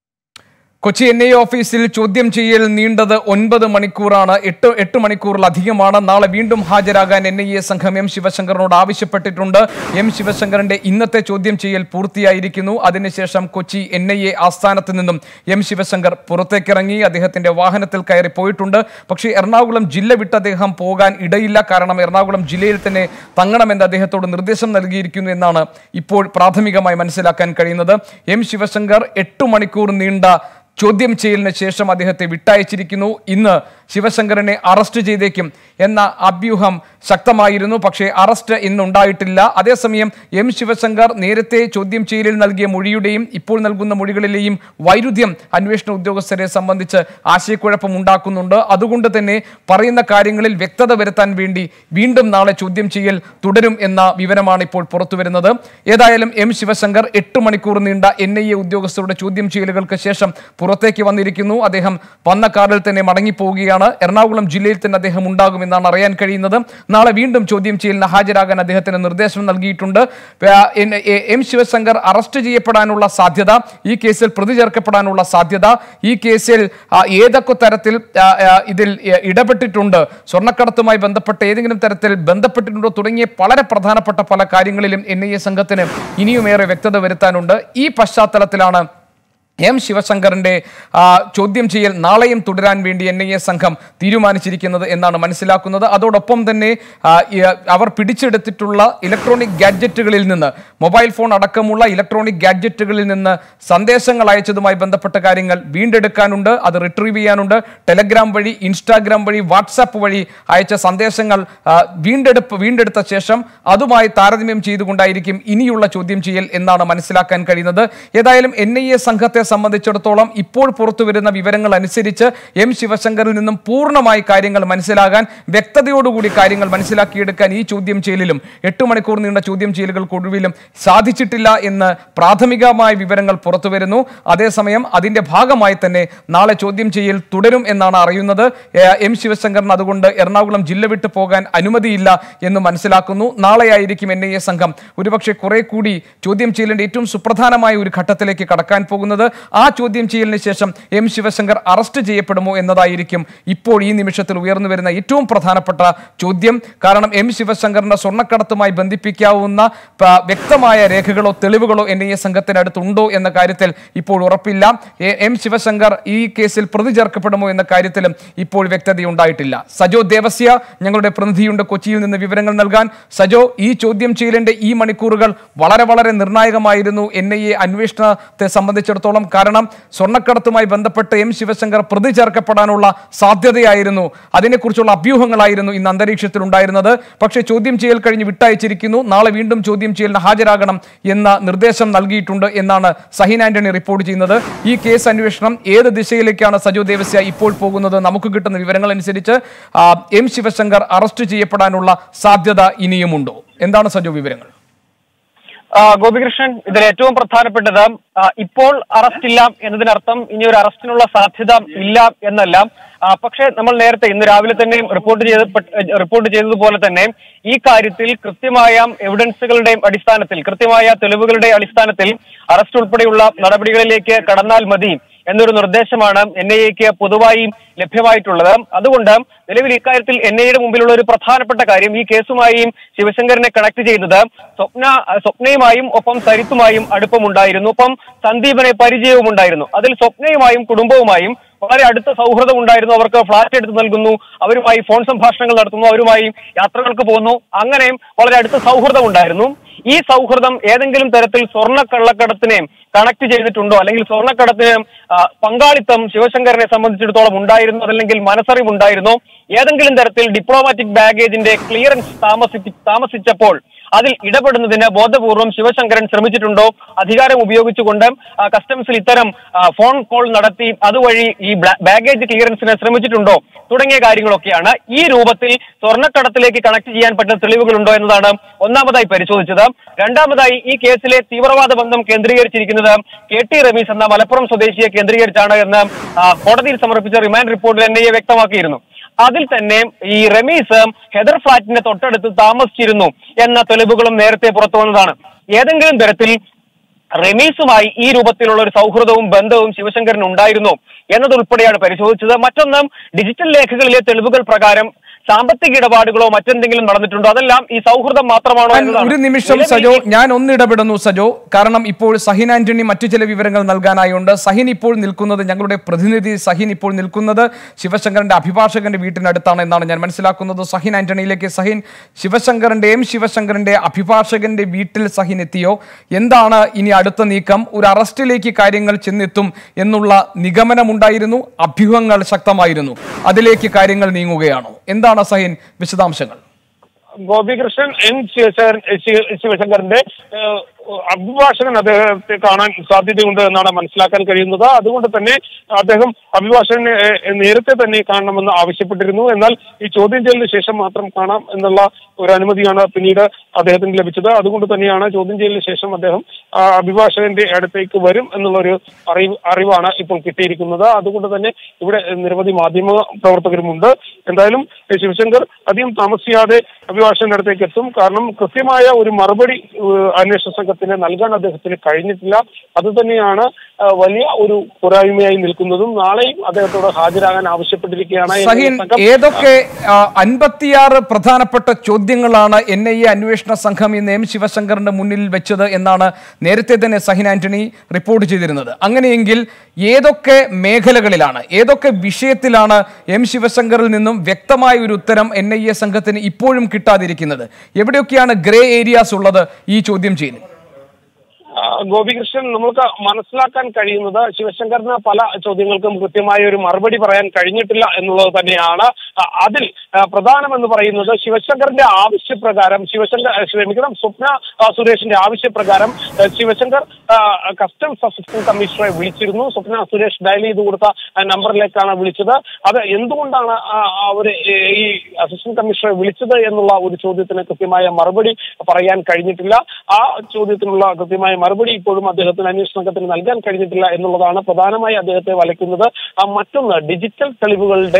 Speaker 1: കൊച്ചി എൻ ഐ ഓഫീസിൽ ചോദ്യം ചെയ്യൽ നീണ്ടത് ഒൻപത് മണിക്കൂറാണ് എട്ട് എട്ട് മണിക്കൂറിലധികമാണ് നാളെ വീണ്ടും ഹാജരാകാൻ എൻ ഐ എ സംഘം എം ശിവശങ്കറിനോട് ആവശ്യപ്പെട്ടിട്ടുണ്ട് എം ശിവശങ്കറിന്റെ ഇന്നത്തെ ചോദ്യം ചെയ്യൽ പൂർത്തിയായിരിക്കുന്നു അതിനുശേഷം കൊച്ചി എൻ ഐ എ ആസ്ഥാനത്ത് നിന്നും എം ശിവശങ്കർ പുറത്തേക്കിറങ്ങി അദ്ദേഹത്തിന്റെ വാഹനത്തിൽ കയറി പോയിട്ടുണ്ട് പക്ഷേ എറണാകുളം ജില്ല വിട്ട് അദ്ദേഹം പോകാൻ ഇടയില്ല കാരണം എറണാകുളം ജില്ലയിൽ തന്നെ തങ്ങണമെന്ന് അദ്ദേഹത്തോട് നിർദ്ദേശം നൽകിയിരിക്കുന്നു എന്നാണ് ഇപ്പോൾ പ്രാഥമികമായി മനസ്സിലാക്കാൻ കഴിയുന്നത് എം ശിവശങ്കർ എട്ട് മണിക്കൂർ നീണ്ട ചോദ്യം ചെയ്യലിന് ശേഷം അദ്ദേഹത്തെ വിട്ടയച്ചിരിക്കുന്നു ഇന്ന് ശിവശങ്കരനെ അറസ്റ്റ് ചെയ്തേക്കും എന്ന അഭ്യൂഹം ശക്തമായിരുന്നു പക്ഷേ അറസ്റ്റ് ഇന്ന് ഉണ്ടായിട്ടില്ല അതേസമയം എം ശിവശങ്കർ നേരത്തെ ചോദ്യം ചെയ്യലിൽ നൽകിയ മൊഴിയുടെയും ഇപ്പോൾ നൽകുന്ന മൊഴികളിലെയും വൈരുദ്ധ്യം അന്വേഷണ ഉദ്യോഗസ്ഥരെ സംബന്ധിച്ച് ആശയക്കുഴപ്പം ഉണ്ടാക്കുന്നുണ്ട് അതുകൊണ്ട് തന്നെ പറയുന്ന കാര്യങ്ങളിൽ വ്യക്തത വരുത്താൻ വേണ്ടി വീണ്ടും നാളെ ചോദ്യം ചെയ്യൽ തുടരും എന്ന വിവരമാണ് ഇപ്പോൾ പുറത്തുവരുന്നത് ഏതായാലും എം ശിവശങ്കർ എട്ട് മണിക്കൂർ നീണ്ട എൻ ഐ എ ഉദ്യോഗസ്ഥരുടെ ചോദ്യം ചെയ്യലുകൾക്ക് ശേഷം പുറത്തേക്ക് വന്നിരിക്കുന്നു അദ്ദേഹം വന്ന കാറിൽ തന്നെ മടങ്ങിപ്പോവുകയാണ് എറണാകുളം ജില്ലയിൽ തന്നെ അദ്ദേഹം ഉണ്ടാകുമെന്നാണ് അറിയാൻ കഴിയുന്നത് നാളെ വീണ്ടും ചോദ്യം ചെയ്യലിന് ഹാജരാകാൻ അദ്ദേഹത്തിന് നിർദ്ദേശം നൽകിയിട്ടുണ്ട് ആ, N- A- M Sivasankar arrest ചെയ്യപ്പെടാനുള്ള സാധ്യത ഈ കേസിൽ പ്രതി ചേർക്കപ്പെടാനുള്ള സാധ്യത ഈ കേസിൽ ആ, ഏതൊക്കെ തരത്തിൽ ആ, ആ, ഇതിൽ എ, ഇടപെട്ടിട്ടുണ്ട് സ്വർണ്ണക്കടത്തുമായി ബന്ധപ്പെട്ട് ഏതെങ്കിലും തരത്തിൽ ബന്ധപ്പെട്ടിട്ടുണ്ടോ തുടങ്ങിയ വളരെ പ്രധാനപ്പെട്ട പല കാര്യങ്ങളിലും എൻ ഐ എ സംഘത്തിന് ഇനിയുമേറെ വ്യക്തത വരുത്താനുണ്ട് ഈ പശ്ചാത്തലത്തിലാണ് എം ശിവശങ്കറിന്റെ ആ, ചോദ്യം ചെയ്യൽ നാളെയും തുടരാൻ വേണ്ടി എൻ ഐ എ സംഘം തീരുമാനിച്ചിരിക്കുന്നത് എന്നാണ് മനസ്സിലാക്കുന്നത് അതോടൊപ്പം തന്നെ ആ, ഈ, അവർ പിടിച്ചെടുത്തിട്ടുള്ള ഇലക്ട്രോണിക് ഗാഡ്ജറ്റുകളിൽ നിന്ന് മൊബൈൽ ഫോൺ അടക്കമുള്ള ഇലക്ട്രോണിക് ഗാഡ്ജറ്റുകളിൽ നിന്ന് സന്ദേശങ്ങൾ അയച്ചതുമായി ബന്ധപ്പെട്ട കാര്യങ്ങൾ വീണ്ടെടുക്കാനുണ്ട് അത് റിട്രീവ് ചെയ്യാനുണ്ട് ടെലഗ്രാം വഴി ഇൻസ്റ്റാഗ്രാം വഴി വാട്സാപ്പ് വഴി അയച്ച സന്ദേശങ്ങൾ ആ, വീണ്ടെടുപ്പ് വീണ്ടെടുത്ത ശേഷം അതുമായി താരതമ്യം ചെയ്തുകൊണ്ടായിരിക്കും ഇനിയുള്ള ചോദ്യം ചെയ്യൽ എന്നാണ് മനസ്സിലാക്കാൻ കഴിയുന്നത് ഏതായാലും എൻ ഐ എ സംഘത്തെ സംബന്ധിച്ചിടത്തോളം ഇപ്പോൾ പുറത്തുവരുന്ന വിവരങ്ങൾ അനുസരിച്ച് എം ശിവശങ്കറിൽ നിന്നും പൂർണ്ണമായി കാര്യങ്ങൾ മനസ്സിലാകാൻ വ്യക്തതയോടുകൂടി കാര്യങ്ങൾ മനസ്സിലാക്കിയെടുക്കാൻ ഈ ചോദ്യം ചെയ്യലിലും എട്ട് മണിക്കൂർ നീണ്ട ചോദ്യം ചെയ്യലുകൾക്കൊടുവിലും സാധിച്ചിട്ടില്ല എന്ന് പ്രാഥമികമായ വിവരങ്ങൾ പുറത്തുവരുന്നു അതേസമയം അതിന്റെ ഭാഗമായി തന്നെ നാളെ ചോദ്യം ചെയ്യൽ തുടരും എന്നാണ് അറിയുന്നത് ഏ, എം ശിവശങ്കറിന് അതുകൊണ്ട് എറണാകുളം ജില്ല വിട്ടു പോകാൻ അനുമതിയില്ല എന്ന് മനസ്സിലാക്കുന്നു നാളെയായിരിക്കും എൻ ഐ എ സംഘം ഒരുപക്ഷെ കുറെ കൂടി ചോദ്യം ചെയ്യലിന്റെ ഏറ്റവും സുപ്രധാനമായ ഒരു ഘട്ടത്തിലേക്ക് കടക്കാൻ പോകുന്നത് ആ ചോദ്യം ചെയ്യലിന് ശേഷം എം ശിവശങ്കർ അറസ്റ്റ് ചെയ്യപ്പെടുമോ എന്നതായിരിക്കും ഇപ്പോൾ ഈ നിമിഷത്തിൽ ഉയർന്നു വരുന്ന ഏറ്റവും പ്രധാനപ്പെട്ട ചോദ്യം കാരണം എം ശിവശങ്കറിന്റെ സ്വർണ്ണക്കടത്തുമായി ബന്ധിപ്പിക്കാവുന്ന പ- വ്യക്തമായ രേഖകളോ തെളിവുകളോ എൻ ഐ എ സംഘത്തിനടുത്തുണ്ടോ എന്ന കാര്യത്തിൽ ഇപ്പോൾ ഉറപ്പില്ല എ- എം ശിവശങ്കർ ഈ കേസിൽ പ്രതി ചേർക്കപ്പെടുമോ എന്ന കാര്യത്തിലും ഇപ്പോൾ വ്യക്തതയുണ്ടായിട്ടില്ല സജോ ദേവസ്യ ഞങ്ങളുടെ പ്രതിനിധിയുണ്ട് കൊച്ചിയിൽ നിന്ന് വിവരങ്ങൾ നൽകാൻ സജോ ഈ ചോദ്യം ചെയ്യലിന്റെ ഈ മണിക്കൂറുകൾ വളരെ വളരെ നിർണായകമായിരുന്നു എൻ ഐ എ അന്വേഷണത്തെ സംബന്ധിച്ചിടത്തോളം കാരണം സ്വർണ്ണക്കടത്തുമായി ബന്ധപ്പെട്ട് എം ശിവശങ്കർ പ്രതി ചേർക്കപ്പെടാനുള്ള സാധ്യതയായിരുന്നു അതിനെക്കുറിച്ചുള്ള അഭ്യൂഹങ്ങളായിരുന്നു ഇന്ന് അന്തരീക്ഷത്തിൽ ഉണ്ടായിരുന്നത് പക്ഷേ ചോദ്യം ചെയ്യൽ കഴിഞ്ഞ് വിട്ടയച്ചിരിക്കുന്നു നാളെ വീണ്ടും ചോദ്യം ചെയ്യലിന് ഹാജരാകണം എന്ന നിർദ്ദേശം നൽകിയിട്ടുണ്ട് എന്നാണ് സഹിൻ ആന്റണി റിപ്പോർട്ട് ചെയ്യുന്നത് ഈ കേസ് അന്വേഷണം ഏത് ദിശയിലേക്കാണ് സജു ദേവസ്യ ഇപ്പോൾ പോകുന്നത് നമുക്ക് കിട്ടുന്ന വിവരങ്ങൾ അനുസരിച്ച് ആ, എം ശിവശങ്കർ അറസ്റ്റ് ചെയ്യപ്പെടാനുള്ള സാധ്യത ഇനിയുമുണ്ടോ എന്താണ് സജു വിവരങ്ങൾ
Speaker 3: ആ, ഗോപികൃഷ്ണൻ ഇതിൽ ഏറ്റവും പ്രധാനപ്പെട്ടത് ആ, ഇപ്പോൾ അറസ്റ്റ് ഇല്ല എന്നതിനർത്ഥം ഇനി ഒരു അറസ്റ്റിനുള്ള സാധ്യത ഇല്ല എന്നല്ല ആ, പക്ഷേ നമ്മൾ നേരത്തെ ഇന്ന് രാവിലെ തന്നെ റിപ്പോർട്ട് ചെയ്ത റിപ്പോർട്ട് ചെയ്തതുപോലെ തന്നെ ഈ കാര്യത്തിൽ കൃത്യമായ എവിഡൻസുകളുടെയും അടിസ്ഥാനത്തിൽ കൃത്യമായ തെളിവുകളുടെ അടിസ്ഥാനത്തിൽ അറസ്റ്റ് ഉൾപ്പെടെയുള്ള നടപടികളിലേക്ക് കടന്നാൽ മതി എന്നൊരു നിർദ്ദേശമാണ് എൻ ഐ എക്ക് പൊതുവായി ലഭ്യമായിട്ടുള്ളത് അതുകൊണ്ട് നിലവിൽ ഇക്കാര്യത്തിൽ എൻ ഐയുടെ മുമ്പിലുള്ള ഒരു പ്രധാനപ്പെട്ട കാര്യം ഈ കേസുമായും ശിവശങ്കറിനെ കണക്ട് ചെയ്യുന്നത് സ്വപ്ന സ്വപ്നയുമായും ഒപ്പം സരിത്തുമായും അടുപ്പമുണ്ടായിരുന്നു ഒപ്പം സന്ദീപനെ പരിചയവും ഉണ്ടായിരുന്നു അതിൽ സ്വപ്നയുമായും കുടുംബവുമായും വളരെ അടുത്ത സൗഹൃദം ഉണ്ടായിരുന്നു അവർക്ക് ഫ്ലാറ്റ് എടുത്ത് നൽകുന്നു അവരുമായി ഫോൺ സംഭാഷണങ്ങൾ നടത്തുന്നു അവരുമായി യാത്രകൾക്ക് പോകുന്നു അങ്ങനെയും വളരെ അടുത്ത സൗഹൃദം ഉണ്ടായിരുന്നു ഈ സൗഹൃദം ഏതെങ്കിലും തരത്തിൽ സ്വർണ്ണ കള്ളക്കടത്തിനെ കണക്ട് ചെയ്തിട്ടുണ്ടോ അല്ലെങ്കിൽ സ്വർണ്ണക്കടത്തിന് ആ, പങ്കാളിത്തം ശിവശങ്കരനെ സംബന്ധിച്ചിടത്തോളം ഉണ്ടായിരുന്നു അതല്ലെങ്കിൽ മനസ്സറിവുണ്ടായിരുന്നോ ഏതെങ്കിലും തരത്തിൽ ഡിപ്ലോമാറ്റിക് ബാഗേജിന്റെ ക്ലിയറൻസ് താമസിപ്പി താമസിച്ചപ്പോൾ അതിൽ ഇടപെടുന്നതിന് ബോധപൂർവം ശിവശങ്കരൻ ശ്രമിച്ചിട്ടുണ്ടോ അധികാരം ഉപയോഗിച്ചുകൊണ്ട് ആ, കസ്റ്റംസിൽ ഇത്തരം ആ, ഫോൺ കോൾ നടത്തി അതുവഴി ഈ ബ്ലാ- ബാഗേജ് ക്ലിയറൻസിന് ശ്രമിച്ചിട്ടുണ്ടോ തുടങ്ങിയ കാര്യങ്ങളൊക്കെയാണ് ഈ രൂപത്തിൽ സ്വർണ്ണക്കടത്തിലേക്ക് കണക്ട് ചെയ്യാൻ പറ്റുന്ന തെളിവുകളുണ്ടോ എന്നതാണ് ഒന്നാമതായി പരിശോധിച്ചത് രണ്ടാമതായി ഈ കേസിലെ തീവ്രവാദ ബന്ധം കേന്ദ്രീകരിച്ചിരിക്കുന്നത് കെ ടി റമീസ് എന്ന മലപ്പുറം സ്വദേശിയെ കേന്ദ്രീകരിച്ചാണ് എന്ന് ആ, കോടതിയിൽ സമർപ്പിച്ച റിമാൻഡ് റിപ്പോർട്ടിൽ എൻ ഐ എ വ്യക്തമാക്കിയിരുന്നു അതിൽ തന്നെ ഈ റമീസ് ഹെദർ ഫ്ളാറ്റിന്റെ തൊട്ടടുത്ത് താമസിച്ചിരുന്നു എന്ന തെളിവുകളും നേരത്തെ പുറത്തു വന്നതാണ് ഏതെങ്കിലും തരത്തിൽ റമീസുമായി ഈ രൂപത്തിലുള്ള ഒരു സൗഹൃദവും ബന്ധവും ശിവശങ്കരന് ഉണ്ടായിരുന്നു എന്നതുൾപ്പെടെയാണ് പരിശോധിച്ചത് മറ്റൊന്ന് ഡിജിറ്റൽ രേഖകളിലെ തെളിവുകൾ പ്രകാരം സാമ്പത്തിക ഇടപാടുകളോ മറ്റെന്തെങ്കിലും നടന്നിട്ടുണ്ടോ അതെല്ലാം ഈ സൗഹൃദം മാത്രമാണോ
Speaker 1: ഞാൻ
Speaker 3: എന്നതാണ്.
Speaker 1: ഒരു നിമിഷം
Speaker 3: നിലവിൽ
Speaker 1: സജോ
Speaker 3: ഈ-
Speaker 1: ഞാൻ ഒന്നിടപെടുന്നു സജോ കാരണം ഇപ്പോൾ സഹിൻ ആന്റണി മറ്റു ചില വിവരങ്ങൾ നൽകാനായുണ്ട് സഹിൻ ഇപ്പോൾ നിൽക്കുന്നത് ഞങ്ങളുടെ പ്രതിനിധി സഹിൻ ഇപ്പോൾ നിൽക്കുന്നത് ശിവശങ്കരന്റെ അഭിഭാഷകന്റെ വീട്ടിനടുത്താണ് എന്നാണ് ഞാൻ മനസ്സിലാക്കുന്നത് സഹിൻ ആന്റണിയിലേക്ക് സഹിൻ ശിവശങ്കരന്റെ എം ശിവശങ്കരന്റെ അഭിഭാഷകന്റെ വീട്ടിൽ സഹിൻ എത്തിയോ എന്താണ് ഇനി അടുത്ത നീക്കം ഒരു അറസ്റ്റിലേക്ക് കാര്യങ്ങൾ ചെന്നെത്തും എന്നുള്ള നിഗമനമുണ്ടായിരുന്നു അഭ്യൂഹങ്ങൾ ശക്തമായിരുന്നു അതിലേക്ക് കാര്യങ്ങൾ നീങ്ങുകയാണോ എന്താണ് സഹിൻ വിശദാംശങ്ങൾ
Speaker 2: ഗോപികൃഷ്ണൻ എൻ ശിവശങ്കരൻ ശിവ- ശിവശങ്കറിന്റെ ഏഹ്, അഭിഭാഷകൻ അദ്ദേഹത്തെ കാണാൻ സാധ്യതയുണ്ട് എന്നാണ് മനസ്സിലാക്കാൻ കഴിയുന്നത് അതുകൊണ്ട് തന്നെ അദ്ദേഹം അഭിഭാഷകനെ ഏഹ്, നേരത്തെ തന്നെ കാണണമെന്ന് ആവശ്യപ്പെട്ടിരുന്നു എന്നാൽ ഈ ചോദ്യം ചെയ്യലിന് ശേഷം മാത്രം കാണാം എന്നുള്ള ഒരു അനുമതിയാണ് പിന്നീട് അദ്ദേഹത്തിന് ലഭിച്ചത് അതുകൊണ്ട് തന്നെയാണ് ചോദ്യം ചെയ്യലിന് ശേഷം അദ്ദേഹം ആ, അഭിഭാഷകന്റെ അടുത്തേക്ക് വരും എന്നുള്ള ഒരു അറിവ് അറിവാണ് ഇപ്പോൾ കിട്ടിയിരിക്കുന്നത് അതുകൊണ്ട് തന്നെ ഇവിടെ നിരവധി മാധ്യമ പ്രവർത്തകരുമുണ്ട് എന്തായാലും ഏഹ്, ശിവശങ്കർ അധികം താമസിയാതെ അഭിഭാഷകന്റെ അടുത്തേക്ക് എത്തും കാരണം കൃത്യമായ ഒരു മറുപടി ഏഹ്, അന്വേഷണ സംഘത്തിന് നൽകാൻ അദ്ദേഹത്തിന് കഴിഞ്ഞിട്ടില്ല അത് തന്നെയാണ് ആ, വലിയ ഒരു പോരായ്മയായി നിൽക്കുന്നതും നാളെയും അദ്ദേഹത്തോട് ഹാജരാകാൻ ആവശ്യപ്പെട്ടിരിക്കുകയാണ് എന്ന്
Speaker 1: സഹിൻ
Speaker 2: സംഘം
Speaker 1: ഏതൊക്കെ ആ, അൻപത്തിയാറ് പ്രധാനപ്പെട്ട ചോദ്യങ്ങളാണ് എൻ ഐ എ അന്വേഷണ സംഘം ഇന്ന് എം ശിവശങ്കറിന്റെ മുന്നിൽ വെച്ചത് എന്നാണ് നേരത്തെ തന്നെ സഹിൻ ആന്റണി റിപ്പോർട്ട് ചെയ്തിരുന്നത് അങ്ങനെയെങ്കിൽ ഏതൊക്കെ മേഖലകളിലാണ് ഏതൊക്കെ വിഷയത്തിലാണ് എം ശിവശങ്കറിൽ നിന്നും വ്യക്തമായ ഒരു ഉത്തരം എൻ ഐ എ സംഘത്തിന് ഇപ്പോഴും കിട്ടാതിരിക്കുന്നത് എവിടെയൊക്കെയാണ് ഗ്രേ ഏരിയാസ് ഉള്ളത് ഈ ചോദ്യം ചെയ്യൽ
Speaker 2: ആ, ഗോപികൃഷ്ണൻ നമുക്ക് മനസ്സിലാക്കാൻ കഴിയുന്നത് ശിവശങ്കറിന് പല ചോദ്യങ്ങൾക്കും കൃത്യമായ ഒരു മറുപടി പറയാൻ കഴിഞ്ഞിട്ടില്ല എന്നുള്ളത് തന്നെയാണ് ആ, അതിൽ ആ, പ്രധാനമെന്ന് പറയുന്നത് ശിവശങ്കറിന്റെ ആവശ്യപ്രകാരം ശിവശങ്കർ ആ, ക്ഷമിക്കണം സ്വപ്ന ആ, സുരേഷിന്റെ ആവശ്യപ്രകാരം ആ, ശിവശങ്കർ ആ, കസ്റ്റംസ് അസിസ്റ്റന്റ് കമ്മീഷണറെ വിളിച്ചിരുന്നു സ്വപ്ന സുരേഷ് ഡയൽ ചെയ്ത് കൊടുത്ത ആ, നമ്പറിലേക്കാണ് വിളിച്ചത് അത് എന്തുകൊണ്ടാണ് ആ, അവർ ഈ അസിസ്റ്റന്റ് കമ്മീഷണറെ വിളിച്ചത് എന്നുള്ള ഒരു ചോദ്യത്തിന് കൃത്യമായ മറുപടി പറയാൻ കഴിഞ്ഞിട്ടില്ല ആ ചോദ്യത്തിനുള്ള കൃത്യമായ മറുപടി ഇപ്പോഴും അദ്ദേഹത്തിന് അന്വേഷണ സംഘത്തിന് നൽകാൻ കഴിഞ്ഞിട്ടില്ല എന്നുള്ളതാണ് പ്രധാനമായി അദ്ദേഹത്തെ വലയ്ക്കുന്നത് ആ, മറ്റൊന്ന് ഡിജിറ്റൽ തെളിവുകളുടെ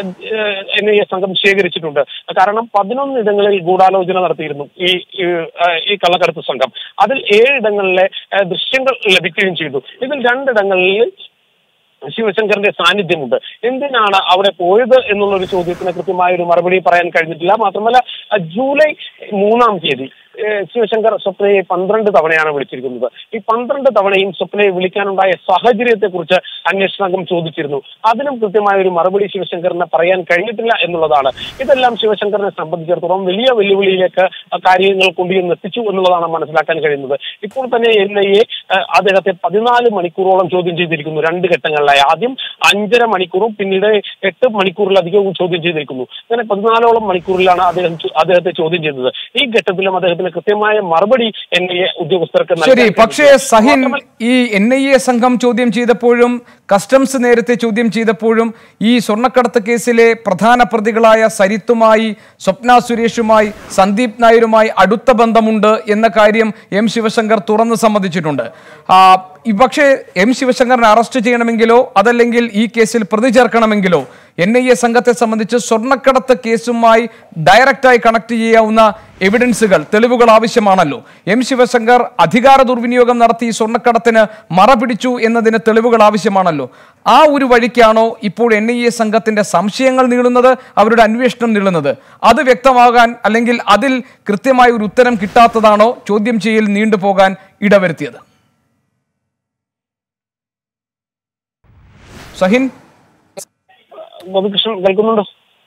Speaker 2: എൻ ഐ എ സംഘം ശേഖരിച്ചിട്ടുണ്ട് കാരണം പതിനൊന്നിടങ്ങളിൽ ഗൂഢാലോചന നടത്തിയിരുന്നു ഈ ഈ, ആ, ഈ കള്ളക്കടത്ത് സംഘം അതിൽ ഏഴിടങ്ങളിലെ ആ, ദൃശ്യങ്ങൾ ലഭിക്കുകയും ചെയ്തു ഇതിൽ രണ്ടിടങ്ങളിൽ ശിവശങ്കറിന്റെ സാന്നിധ്യമുണ്ട് എന്തിനാണ് അവിടെ പോയത് എന്നുള്ള ഒരു ചോദ്യത്തിന് കൃത്യമായ ഒരു മറുപടി പറയാൻ കഴിഞ്ഞിട്ടില്ല മാത്രമല്ല അഹ് ജൂലൈ മൂന്നാം തീയതി ഏഹ് ശിവശങ്കർ സ്വപ്നയെ പന്ത്രണ്ട് തവണയാണ് വിളിച്ചിരിക്കുന്നത് ഈ പന്ത്രണ്ട് തവണയും സ്വപ്നയെ വിളിക്കാനുണ്ടായ സാഹചര്യത്തെ കുറിച്ച് അന്വേഷണ സംഘം ചോദിച്ചിരുന്നു അതിനും കൃത്യമായ ഒരു മറുപടി ശിവശങ്കറിന് പറയാൻ കഴിഞ്ഞിട്ടില്ല എന്നുള്ളതാണ് ഇതെല്ലാം ശിവശങ്കറിനെ സംബന്ധിച്ചിടത്തോളം വലിയ വെല്ലുവിളിയിലേക്ക് ആ കാര്യങ്ങൾ കൊണ്ടുവന്ന് എത്തിച്ചു എന്നുള്ളതാണ് മനസ്സിലാക്കാൻ കഴിയുന്നത് ഇപ്പോൾ തന്നെ എൻ ഐ എ അദ്ദേഹത്തെ പതിനാല് മണിക്കൂറോളം ചോദ്യം ചെയ്തിരിക്കുന്നു രണ്ട് ഘട്ടങ്ങളിലായി ആദ്യം അഞ്ചര മണിക്കൂറും പിന്നീട് എട്ട് മണിക്കൂറിലധികവും ചോദ്യം ചെയ്തിരിക്കുന്നു അങ്ങനെ പതിനാലോളം മണിക്കൂറിലാണ് അദ്ദേഹം ചോ- അദ്ദേഹത്തെ ചോദ്യം ചെയ്തത് ഈ ഘട്ടത്തിലും അദ്ദേഹത്തിന് കൃത്യമായ മറുപടി എൻ ഐ എ ഉദ്യോഗസ്ഥർക്ക് നൽകാൻ
Speaker 1: ശരി പക്ഷേ
Speaker 2: കഴിഞ്ഞില്ല.
Speaker 1: സഹിൻ
Speaker 2: മാത്രമല്ല,
Speaker 1: ഈ എൻ ഐ എ സംഘം ചോദ്യം ചെയ്തപ്പോഴും കസ്റ്റംസ് നേരത്തെ ചോദ്യം ചെയ്തപ്പോഴും ഈ സ്വർണ്ണക്കടത്ത് കേസിലെ പ്രധാന പ്രതികളായ സരിത്തുമായി സ്വപ്ന സുരേഷുമായി സന്ദീപ് നായരുമായി അടുത്ത ബന്ധമുണ്ട് എന്ന കാര്യം എം ശിവശങ്കർ തുറന്ന് സമ്മതിച്ചിട്ടുണ്ട് ആ, ഈ പക്ഷേ എം ശിവശങ്കറിനെ അറസ്റ്റ് ചെയ്യണമെങ്കിലോ അതല്ലെങ്കിൽ ഈ കേസിൽ പ്രതി ചേർക്കണമെങ്കിലോ എൻ ഐ എ സംഘത്തെ സംബന്ധിച്ച് സ്വർണ്ണക്കടത്ത് കേസുമായി ഡയറക്റ്റായി കണക്ട് ചെയ്യാവുന്ന എവിഡൻസുകൾ തെളിവുകൾ ആവശ്യമാണല്ലോ എം ശിവശങ്കർ അധികാര ദുർവിനിയോഗം നടത്തി ഈ സ്വർണ്ണക്കടത്തിന് മറ പിടിച്ചു എന്നതിന് തെളിവുകൾ ആവശ്യമാണല്ലോ ആ ഒരു വഴിക്കാണോ ഇപ്പോൾ എൻ ഐ എ സംഘത്തിന്റെ സംശയങ്ങൾ നീളുന്നത് അവരുടെ അന്വേഷണം നീളുന്നത് അത് വ്യക്തമാകാൻ അല്ലെങ്കിൽ അതിൽ കൃത്യമായ ഒരു ഉത്തരം കിട്ടാത്തതാണോ ചോദ്യം ചെയ്യൽ നീണ്ടുപോകാൻ ഇടവരുത്തിയത് ഷഹിൻ
Speaker 2: ഗോപികൃഷ്ണൻ കേൾക്കുന്നുണ്ടോ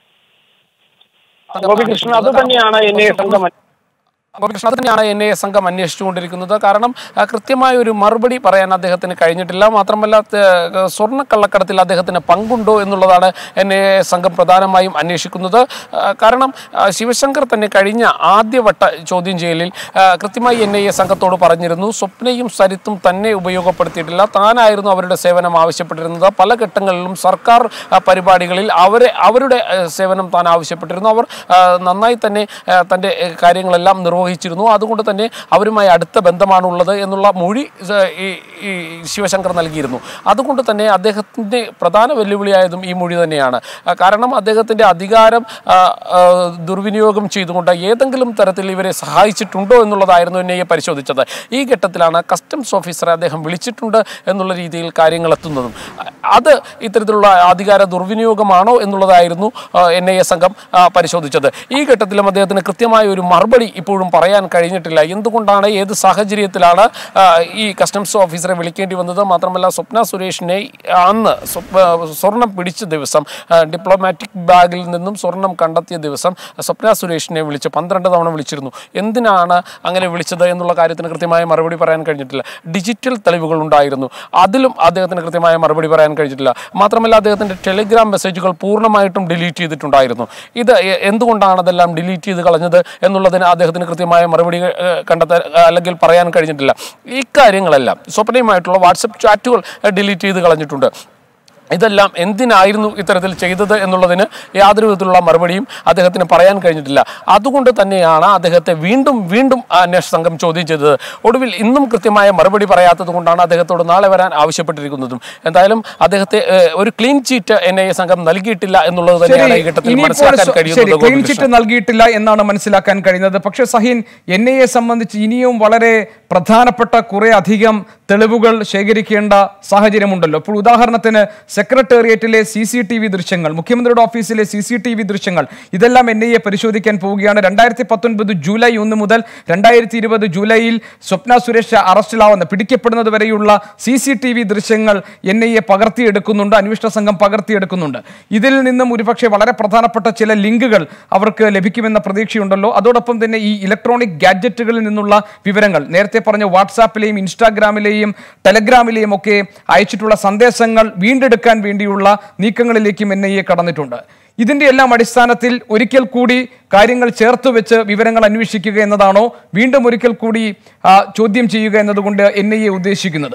Speaker 2: ഗോപികൃഷ്ണൻ അത് തന്നെയാണ് എന്നെ സംഘം
Speaker 4: ഗോപികൃഷ്ണൻ അത് തന്നെയാണ് എൻ ഐ എ സംഘം അന്വേഷിച്ചുകൊണ്ടിരിക്കുന്നത് കാരണം ആ, കൃത്യമായ ഒരു മറുപടി പറയാൻ അദ്ദേഹത്തിന് കഴിഞ്ഞിട്ടില്ല മാത്രമല്ല ത- സ്വർണ്ണക്കള്ളക്കടത്തിൽ അദ്ദേഹത്തിന് പങ്കുണ്ടോ എന്നുള്ളതാണ് എൻ ഐ എ സംഘം പ്രധാനമായും അന്വേഷിക്കുന്നത് ആ, കാരണം ആ, ശിവശങ്കർ തന്നെ കഴിഞ്ഞ ആദ്യവട്ട ചോദ്യം ചെയ്യലിൽ ആ, കൃത്യമായി എൻ ഐ എ സംഘത്തോട് പറഞ്ഞിരുന്നു സ്വപ്നയും സരിത്തും തന്നെ ഉപയോഗപ്പെടുത്തിയിട്ടില്ല താനായിരുന്നു അവരുടെ സേവനം ആവശ്യപ്പെട്ടിരുന്നത് പല ഘട്ടങ്ങളിലും സർക്കാർ ആ, പരിപാടികളിൽ അവരെ അവരുടെ ആ, സേവനം താൻ ആവശ്യപ്പെട്ടിരുന്നു അവർ ആ, നന്നായി തന്നെ ആ, തൻ്റെ ആ, കാര്യങ്ങളെല്ലാം നിർവഹിച്ചിരുന്നു അതുകൊണ്ട് തന്നെ അവരുമായി അടുത്ത ബന്ധമാണുള്ളത് എന്നുള്ള മൊഴി ആ, ഈ ഈ ശിവശങ്കർ നൽകിയിരുന്നു അതുകൊണ്ട് തന്നെ അദ്ദേഹത്തിൻ്റെ പ്രധാന വെല്ലുവിളിയായതും ഈ മൊഴി തന്നെയാണ് ആ, കാരണം അദ്ദേഹത്തിൻ്റെ അധികാരം ആ, ആ, ദുർവിനിയോഗം ചെയ്തുകൊണ്ട് ഏതെങ്കിലും തരത്തിൽ ഇവരെ സഹായിച്ചിട്ടുണ്ടോ എന്നുള്ളതായിരുന്നു എന്നെ പരിശോധിച്ചത് ഈ ഘട്ടത്തിലാണ് കസ്റ്റംസ് ഓഫീസറെ അദ്ദേഹം വിളിച്ചിട്ടുണ്ട് എന്നുള്ള രീതിയിൽ കാര്യങ്ങൾ എത്തുന്നതും അ- അത് ഇത്തരത്തിലുള്ള അധികാര ദുർവിനിയോഗമാണോ എന്നുള്ളതായിരുന്നു എൻ ഐ എ സംഘം ആ, പരിശോധിച്ചത് ഈ ഘട്ടത്തിലും അദ്ദേഹത്തിന് കൃത്യമായ ഒരു മറുപടി ഇപ്പോഴും പറയാൻ കഴിഞ്ഞിട്ടില്ല എന്തുകൊണ്ടാണ് ഏത് സാഹചര്യത്തിലാണ് ആ, ഈ കസ്റ്റംസ് ഓഫീസറെ വിളിക്കേണ്ടി വന്നത് മാത്രമല്ല സ്വപ്ന സുരേഷിനെ അന്ന് സ്വപ്- സ്വർണം പിടിച്ച ദിവസം ആ, ഡിപ്ലോമാറ്റിക് ബാഗിൽ നിന്നും സ്വർണം കണ്ടെത്തിയ ദിവസം സ്വപ്ന സുരേഷിനെ വിളിച്ച് പന്ത്രണ്ട് തവണ വിളിച്ചിരുന്നു എന്തിനാണ് അങ്ങനെ വിളിച്ചത് എന്നുള്ള കാര്യത്തിന് കൃത്യമായ മറുപടി പറയാൻ കഴിഞ്ഞിട്ടില്ല ഡിജിറ്റൽ തെളിവുകൾ ഉണ്ടായിരുന്നു അതിലും അദ്ദേഹത്തിന് കൃത്യമായ മറുപടി പറയാൻ കഴിഞ്ഞിട്ടില്ല മാത്രമല്ല അദ്ദേഹത്തിൻ്റെ ടെലിഗ്രാം മെസ്സേജുകൾ പൂർണ്ണമായിട്ടും ഡിലീറ്റ് ചെയ്തിട്ടുണ്ടായിരുന്നു ഇത് എ- എന്തുകൊണ്ടാണ് അതെല്ലാം ഡിലീറ്റ് ചെയ്ത് കളഞ്ഞത് എന്നുള്ളതിന് അദ്ദേഹത്തിന് കൃത്യമായ മറുപടി ഏഹ്, കണ്ടെത്താൻ ഏഹ്, അല്ലെങ്കിൽ പറയാൻ കഴിഞ്ഞിട്ടില്ല ഇക്കാര്യങ്ങളെല്ലാം സ്വപ്നയുമായിട്ടുള്ള വാട്സപ്പ് ചാറ്റുകൾ ഡിലീറ്റ് ചെയ്ത് കളഞ്ഞിട്ടുണ്ട് ഇതെല്ലാം എന്തിനായിരുന്നു ഇത്തരത്തിൽ ചെയ്തത് എന്നുള്ളതിന് യാതൊരു വിധത്തിലുള്ള മറുപടിയും അദ്ദേഹത്തിന് പറയാൻ കഴിഞ്ഞിട്ടില്ല അതുകൊണ്ട് തന്നെയാണ് അദ്ദേഹത്തെ വീണ്ടും വീണ്ടും ആ അന്വേഷണ സംഘം ചോദ്യം ചെയ്തത് ഒടുവിൽ ഇന്നും കൃത്യമായ മറുപടി പറയാത്തത് കൊണ്ടാണ് അദ്ദേഹത്തോട് നാളെ വരാൻ ആവശ്യപ്പെട്ടിരിക്കുന്നതും എന്തായാലും അദ്ദേഹത്തെ ഏഹ്, ഒരു clean chit N I A സംഘം നൽകിയിട്ടില്ല എന്നുള്ളത് തന്നെയാണ് ഈ ഘട്ടത്തിൽ
Speaker 1: ഇനിയിപ്പോൾ
Speaker 4: മനസ്സിലാക്കാൻ
Speaker 1: ശരി
Speaker 4: കഴിയുന്നത്
Speaker 1: ക്ലീൻ
Speaker 4: ഗോപികൃഷ്ണൻ.
Speaker 1: ചിറ്റ് നൽകിയിട്ടില്ല എന്നാണ് മനസ്സിലാക്കാൻ കഴിയുന്നത് പക്ഷേ സഹീൻ എൻ ഐ എ സംബന്ധിച്ച് ഇനിയും വളരെ പ്രധാനപ്പെട്ട കുറെ അധികം തെളിവുകൾ ശേഖരിക്കേണ്ട സാഹചര്യമുണ്ടല്ലോ ഇപ്പോൾ ഉദാഹരണത്തിന് സെക്രട്ടേറിയറ്റിലെ സി സി ടി വി ദൃശ്യങ്ങൾ മുഖ്യമന്ത്രിയുടെ ഓഫീസിലെ സി സി ടി വി ദൃശ്യങ്ങൾ ഇതെല്ലാം എൻ ഐ എ പരിശോധിക്കാൻ പോവുകയാണ് രണ്ടായിരത്തി പത്തൊൻപത് ജൂലൈ ഒന്ന് മുതൽ രണ്ടായിരത്തി ഇരുപത് ജൂലൈയിൽ സ്വപ്ന സുരേഷ് അറസ്റ്റിലാവുന്ന പിടിക്കപ്പെടുന്നത് വരെയുള്ള സി സി ടി വി ദൃശ്യങ്ങൾ എൻ ഐ എ പകർത്തിയെടുക്കുന്നുണ്ട് അന്വേഷണ സംഘം പകർത്തിയെടുക്കുന്നുണ്ട് ഇതിൽ നിന്നും ഒരുപക്ഷെ വളരെ പ്രധാനപ്പെട്ട ചില ലിങ്കുകൾ അവർക്ക് ലഭിക്കുമെന്ന പ്രതീക്ഷയുണ്ടല്ലോ അതോടൊപ്പം തന്നെ ഈ ഇലക്ട്രോണിക് ഗാഡ്ജറ്റുകളിൽ നിന്നുള്ള വിവരങ്ങൾ നേരത്തെ പറഞ്ഞ വാട്സാപ്പിലെയും ഇൻസ്റ്റാഗ്രാമിലെയും ടെലഗ്രാമിലെയും ഒക്കെ അയച്ചിട്ടുള്ള സന്ദേശങ്ങൾ വീണ്ടെടുക്കാൻ വേണ്ടിയുള്ള നീക്കങ്ങളിലേക്കും എൻ ഐ എ കടന്നിട്ടുണ്ട് ഇതിന്റെ എല്ലാം അടിസ്ഥാനത്തിൽ ഒരിക്കൽ കൂടി കാര്യങ്ങൾ ചേർത്ത് വെച്ച് വിവരങ്ങൾ അന്വേഷിക്കുക എന്നതാണോ വീണ്ടും ഒരിക്കൽ കൂടി ആ, ചോദ്യം ചെയ്യുക എന്നതുകൊണ്ട് എൻ ഐ എ ഉദ്ദേശിക്കുന്നത്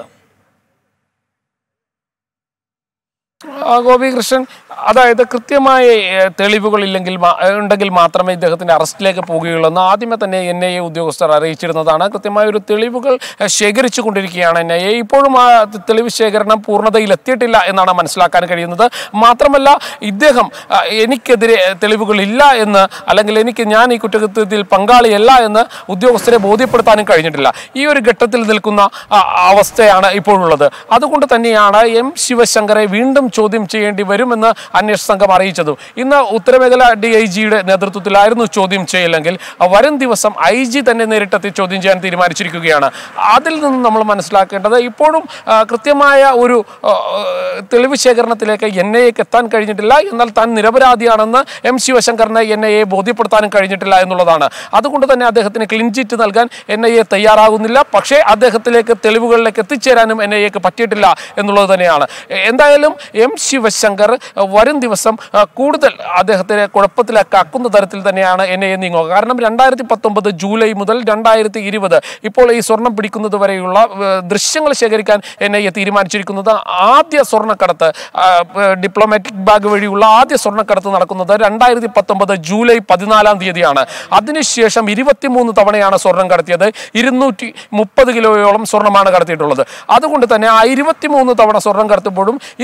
Speaker 4: ആ, ഗോപികൃഷ്ണൻ അതായത് കൃത്യമായ ഏഹ്, തെളിവുകളില്ലെങ്കിൽ മാ- ഏഹ്, ഉണ്ടെങ്കിൽ മാത്രമേ ഇദ്ദേഹത്തിന്റെ അറസ്റ്റിലേക്ക് പോവുകയുള്ളൂ എന്ന് ആദ്യമേ തന്നെ എൻ ഐ എ ഉദ്യോഗസ്ഥർ അറിയിച്ചിരുന്നതാണ് കൃത്യമായ ഒരു തെളിവുകൾ ഏഹ്, ശേഖരിച്ചു കൊണ്ടിരിക്കുകയാണ് എൻ ഐ എ ഇപ്പോഴും ആ തെളിവ് ശേഖരണം പൂർണ്ണതയിൽ എത്തിയിട്ടില്ല എന്നാണ് മനസ്സിലാക്കാൻ കഴിയുന്നത് മാത്രമല്ല ഇദ്ദേഹം ആ, എനിക്കെതിരെ തെളിവുകളില്ല എന്ന് അല്ലെങ്കിൽ എനിക്ക് ഞാൻ ഈ കുറ്റകൃത്യത്തിൽ പങ്കാളിയല്ല എന്ന് ഉദ്യോഗസ്ഥരെ ബോധ്യപ്പെടുത്താനും കഴിഞ്ഞിട്ടില്ല ഈ ഒരു ഘട്ടത്തിൽ നിൽക്കുന്ന ആ, അവസ്ഥയാണ് ഇപ്പോഴുള്ളത് അതുകൊണ്ട് തന്നെയാണ് എം ശിവശങ്കറെ വീണ്ടും ചോദ്യം ചെയ്യേണ്ടി വരുമെന്ന് അന്വേഷണ സംഘം അറിയിച്ചത് ഇന്ന് ഉത്തരമേഖല ഡി ഐ ജിയുടെ നേതൃത്വത്തിലായിരുന്നു ചോദ്യം ചെയ്യലെങ്കിൽ വരും ദിവസം ഐ ജി തന്നെ നേരിട്ടെത്തി ചോദ്യം ചെയ്യാൻ തീരുമാനിച്ചിരിക്കുകയാണ് അതിൽ നിന്ന് നമ്മൾ മനസ്സിലാക്കേണ്ടത് ഇപ്പോഴും ആ, കൃത്യമായ ഒരു ആ, തെളിവ് ശേഖരണത്തിലേക്ക് എൻ ഐ എക്ക് എത്താൻ കഴിഞ്ഞിട്ടില്ല എന്നാൽ താൻ നിരപരാധിയാണെന്ന് എം ശിവശങ്കറിനെ എൻ ഐ എ ബോധ്യപ്പെടുത്താനും കഴിഞ്ഞിട്ടില്ല എന്നുള്ളതാണ് അതുകൊണ്ട് തന്നെ അദ്ദേഹത്തിന് ക്ലീൻ ചിറ്റ് നൽകാൻ എൻ ഐ എ തയ്യാറാകുന്നില്ല പക്ഷേ അദ്ദേഹത്തിലേക്ക് തെളിവുകളിലേക്ക് എത്തിച്ചേരാനും എൻ ഐ എക്ക് പറ്റിയിട്ടില്ല എന്നുള്ളത് തന്നെയാണ് എ- എന്തായാലും എം ശിവശങ്കർ അഹ്, വരും ദിവസം അഹ്, കൂടുതൽ അദ്ദേഹത്തിനെ കുഴപ്പത്തിലാക്കുന്ന തരത്തിൽ തന്നെയാണ് എൻ ഐ എ നീങ്ങുക കാരണം രണ്ടായിരത്തി പത്തൊമ്പത് ജൂലൈ മുതൽ രണ്ടായിരത്തി ഇരുപത് ഇപ്പോൾ ഈ സ്വർണം പിടിക്കുന്നത് വരെയുള്ള ഏഹ്, ദൃശ്യങ്ങൾ ശേഖരിക്കാൻ എൻ ഐ എ തീരുമാനിച്ചിരിക്കുന്നത് ആദ്യ സ്വർണ്ണക്കടത്ത് ആഹ്, ഡിപ്ലോമാറ്റിക് ബാഗ് വഴിയുള്ള ആദ്യ സ്വർണ്ണക്കടത്ത് നടക്കുന്നത് രണ്ടായിരത്തി പത്തൊമ്പത് ജൂലൈ പതിനാലാം തീയതിയാണ് അതിനുശേഷം ഇരുപത്തിമൂന്ന് തവണയാണ് സ്വർണം കടത്തിയത് ഇരുന്നൂറ്റി മുപ്പത് കിലോയോളം സ്വർണ്ണമാണ് കടത്തിയിട്ടുള്ളത് അതുകൊണ്ട് തന്നെ ആ ഇരുപത്തിമൂന്ന് തവണ സ്വർണം കടത്തുമ്പോഴും ഇതിൽ സ്വപ്ന